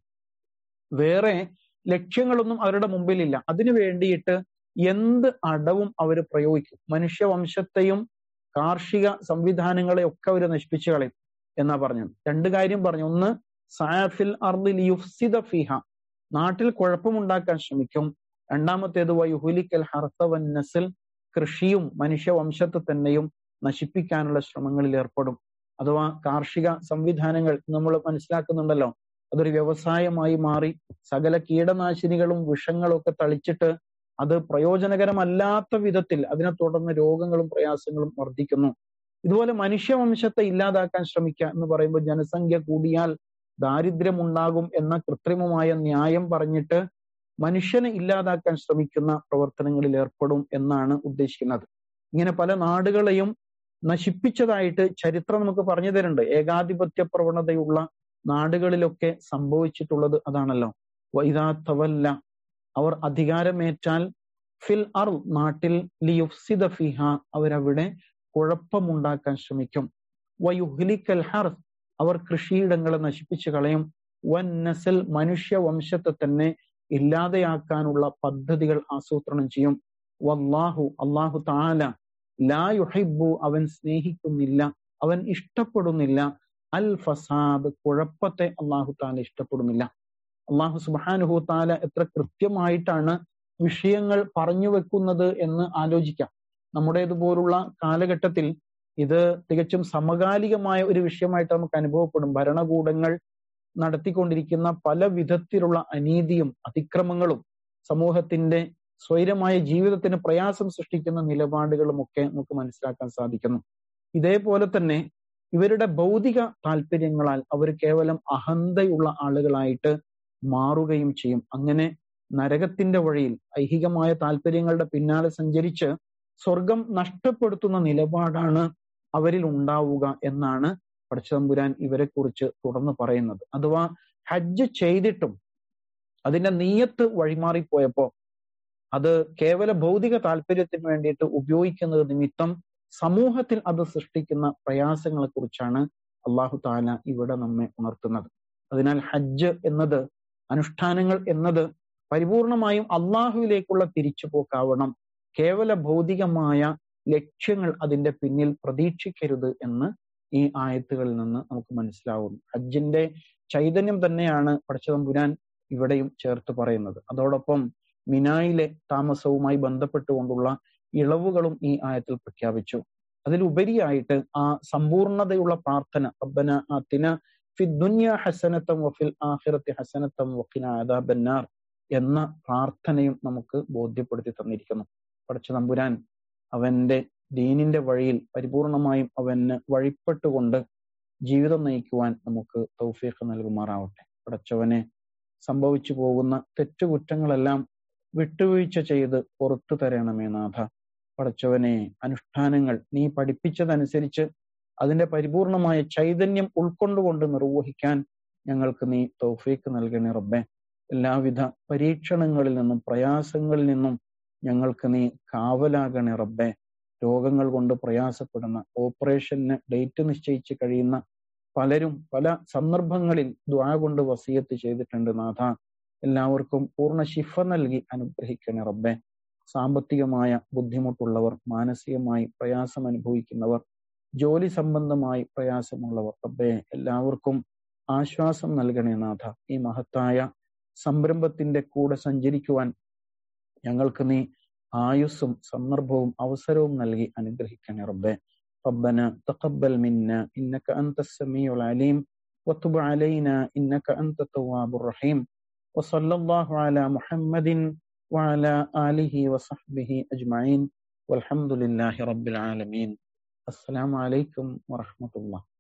വേറെ ലക്ഷ്യങ്ങളൊന്നും അവരുടെ മുമ്പിലില്ല അതിനു വേണ്ടിയിട്ട് എന്ത് അടവും അവർ പ്രയോഗിക്കും മനുഷ്യവംശത്തെയും കാർഷിക സംവിധാനങ്ങളെ ഒക്കെ അവർ നശിപ്പിച്ചു കളയും എന്നാ പറഞ്ഞത് രണ്ട് കാര്യം പറഞ്ഞു ഒന്ന് സാഫിൽ അർദിൽ യുഫ്സിദ ഫിഹ നാട്ടിൽ കുഴപ്പമുണ്ടാക്കാൻ ശ്രമിക്കും രണ്ടാമത്തേത് വയുഹുലിക്കൽ ഹർത്തവൻ നസിൽ കൃഷിയും മനുഷ്യവംശത്തെ തന്നെയും നശിപ്പിക്കാനുള്ള ശ്രമങ്ങളിൽ ഏർപ്പെടും അഥവാ കാർഷിക സംവിധാനങ്ങൾ നമ്മൾ മനസ്സിലാക്കുന്നുണ്ടല്ലോ അതൊരു വ്യവസായമായി മാറി സകല കീടനാശിനികളും വിഷങ്ങളും ഒക്കെ തളിച്ചിട്ട് അത് പ്രയോജനകരമല്ലാത്ത വിധത്തിൽ അതിനെ തുടർന്ന് രോഗങ്ങളും പ്രയാസങ്ങളും വർദ്ധിക്കുന്നു ഇതുപോലെ മനുഷ്യവംശത്തെ ഇല്ലാതാക്കാൻ ശ്രമിക്കുക എന്ന് പറയുമ്പോൾ ജനസംഖ്യ കൂടിയാൽ ദാരിദ്ര്യം ഉണ്ടാകും എന്ന കൃത്രിമമായ ന്യായം പറഞ്ഞിട്ട് മനുഷ്യനെ ഇല്ലാതാക്കാൻ ശ്രമിക്കുന്ന പ്രവർത്തനങ്ങളിൽ ഏർപ്പെടും എന്നാണ് ഉദ്ദേശിക്കുന്നത് ഇങ്ങനെ പല നാടുകളെയും നശിപ്പിച്ചതായിട്ട് ചരിത്രം നമുക്ക് പറഞ്ഞു തരുന്നുണ്ട് ഏകാധിപത്യ പ്രവണതയുള്ള നാടുകളിലൊക്കെ സംഭവിച്ചിട്ടുള്ളത് അതാണല്ലോ വൈദാത്തവല്ല അവർ അധികാരമേറ്റാൽ ഫിൽ അർ നാട്ടിൽ ലിയുഫ്സിദ ഫിഹ അവരവിടെ കുഴപ്പമുണ്ടാക്കാൻ ശ്രമിക്കും വയുഹ്ലിക്കൽ ഹർസ് അവർ കൃഷിയിടങ്ങളെ നശിപ്പിച്ചു കളയും വൻ നസൽ മനുഷ്യവംശത്തെ തന്നെ ഇല്ലാതെയാക്കാനുള്ള പദ്ധതികൾ ആസൂത്രണം ചെയ്യും വല്ലാഹു അള്ളാഹു താല ലാ യുഹിബു അവൻ സ്നേഹിക്കുന്നില്ല അവൻ ഇഷ്ടപ്പെടുന്നില്ല അൽ ഫസാദ് കുഴപ്പത്തെ അള്ളാഹു താല ഇഷ്ടപ്പെടുന്നില്ല അള്ളാഹു സുബാനുഹു താല എത്ര കൃത്യമായിട്ടാണ് വിഷയങ്ങൾ പറഞ്ഞു വെക്കുന്നത് എന്ന് ആലോചിക്കാം നമ്മുടേതുപോലുള്ള കാലഘട്ടത്തിൽ ഇത് തികച്ചും സമകാലികമായ ഒരു വിഷയമായിട്ട് നമുക്ക് അനുഭവപ്പെടും ഭരണകൂടങ്ങൾ നടത്തിക്കൊണ്ടിരിക്കുന്ന പല വിധത്തിലുള്ള അനീതിയും അതിക്രമങ്ങളും സമൂഹത്തിന്റെ സ്വൈരമായ ജീവിതത്തിന് പ്രയാസം സൃഷ്ടിക്കുന്ന നിലപാടുകളും ഒക്കെ നമുക്ക് മനസ്സിലാക്കാൻ സാധിക്കുന്നു ഇതേപോലെ തന്നെ ഇവരുടെ ഭൗതിക താല്പര്യങ്ങളാൽ അവർ കേവലം അഹന്തയുള്ള ആളുകളായിട്ട് മാറുകയും ചെയ്യും അങ്ങനെ നരകത്തിന്റെ വഴിയിൽ ഐഹികമായ താല്പര്യങ്ങളുടെ പിന്നാലെ സഞ്ചരിച്ച് സ്വർഗം നഷ്ടപ്പെടുത്തുന്ന നിലപാടാണ് അവരിൽ ഉണ്ടാവുക എന്നാണ് പടച്ചതമ്പുരാൻ ഇവരെ കുറിച്ച് തുടർന്ന് പറയുന്നത് അഥവാ ഹജ്ജ് ചെയ്തിട്ടും അതിന്റെ നീയത്ത് വഴിമാറിപ്പോയപ്പോ അത് കേവല ഭൗതിക താല്പര്യത്തിന് വേണ്ടിയിട്ട് ഉപയോഗിക്കുന്നത് നിമിത്തം സമൂഹത്തിൽ അത് സൃഷ്ടിക്കുന്ന പ്രയാസങ്ങളെ കുറിച്ചാണ് അള്ളാഹു താല ഇവിടെ നമ്മെ ഉണർത്തുന്നത് അതിനാൽ ഹജ്ജ് എന്നത് അനുഷ്ഠാനങ്ങൾ എന്നത് പരിപൂർണമായും അള്ളാഹുവിലേക്കുള്ള തിരിച്ചുപോക്കാവണം കേവല ഭൗതികമായ ലക്ഷ്യങ്ങൾ അതിന്റെ പിന്നിൽ പ്രതീക്ഷിക്കരുത് എന്ന് ഈ ആയത്തുകളിൽ നിന്ന് നമുക്ക് മനസ്സിലാവുന്നു ഹജ്ജിന്റെ ചൈതന്യം തന്നെയാണ് പടച്ചതമ്പുരാൻ ഇവിടെയും ചേർത്ത് പറയുന്നത് അതോടൊപ്പം മിനായിലെ താമസവുമായി ബന്ധപ്പെട്ടുകൊണ്ടുള്ള ഇളവുകളും ഈ ആയത്തിൽ പ്രഖ്യാപിച്ചു അതിലുപരിയായിട്ട് ആ സമ്പൂർണതയുള്ള പ്രാർത്ഥന റബ്ബന ആത്തിന ഫി ദുന്യ ഹസനത്തം വഫിൽ ആഖിറത്തി ഹസനത്തം വഖിന അദാബന്നാർ എന്ന പ്രാർത്ഥനയും നമുക്ക് ബോധ്യപ്പെടുത്തി തന്നിരിക്കുന്നു പഠിച്ച തമ്പുരാൻ അവന്റെ ദീനിന്റെ വഴിയിൽ പരിപൂർണമായും അവന് വഴിപ്പെട്ടുകൊണ്ട് ജീവിതം നയിക്കുവാൻ നമുക്ക് തൗഫീഖ് നൽകുമാറാവട്ടെ പടച്ചവനെ സംഭവിച്ചു പോകുന്ന തെറ്റുകുറ്റങ്ങളെല്ലാം വിട്ടുവീഴ്ച ചെയ്ത് പുറത്തു തരണമേ നാഥ പടച്ചവനെ അനുഷ്ഠാനങ്ങൾ നീ പഠിപ്പിച്ചതനുസരിച്ച് അതിന്റെ പരിപൂർണമായ ചൈതന്യം ഉൾക്കൊണ്ടുകൊണ്ട് നിർവഹിക്കാൻ ഞങ്ങൾക്ക് നീ തൗഫീക്ക് നൽകണേ റബ്ബെ എല്ലാവിധ പരീക്ഷണങ്ങളിൽ നിന്നും പ്രയാസങ്ങളിൽ നിന്നും ഞങ്ങൾക്ക് നീ കാവലാകണേ റബ്ബെ രോഗങ്ങൾ കൊണ്ട് പ്രയാസപ്പെടുന്ന ഓപ്പറേഷന് ഡേറ്റ് നിശ്ചയിച്ച് കഴിയുന്ന പലരും പല സന്ദർഭങ്ങളിൽ ദ്വാ കൊണ്ട് വസീയത്ത് ചെയ്തിട്ടുണ്ട് നാഥ എല്ലാവർക്കും പൂർണ്ണ ശിഫ നൽകി അനുഗ്രഹിക്കണേ റബ്ബെ സാമ്പത്തികമായ ബുദ്ധിമുട്ടുള്ളവർ മാനസികമായി പ്രയാസം അനുഭവിക്കുന്നവർ ജോലി സംബന്ധമായി പ്രയാസമുള്ളവർ റബ്ബെ എല്ലാവർക്കും ആശ്വാസം നൽകണേ നാഥ ഈ മഹത്തായ സംരംഭത്തിന്റെ കൂടെ സഞ്ചരിക്കുവാൻ ഞങ്ങൾക്ക് നീ ആയുസ്സും സന്ദർഭവും അവസരവും നൽകി അനുഗ്രഹിക്കണേ റബ്ബെ ربنا تقبل منا إنك أنت السميع العليم وتب علينا إنك أنت التواب الرحيم وصلى الله على محمد وعلى آله وصحبه أجمعين والحمد لله رب العالمين السلام عليكم ورحمة الله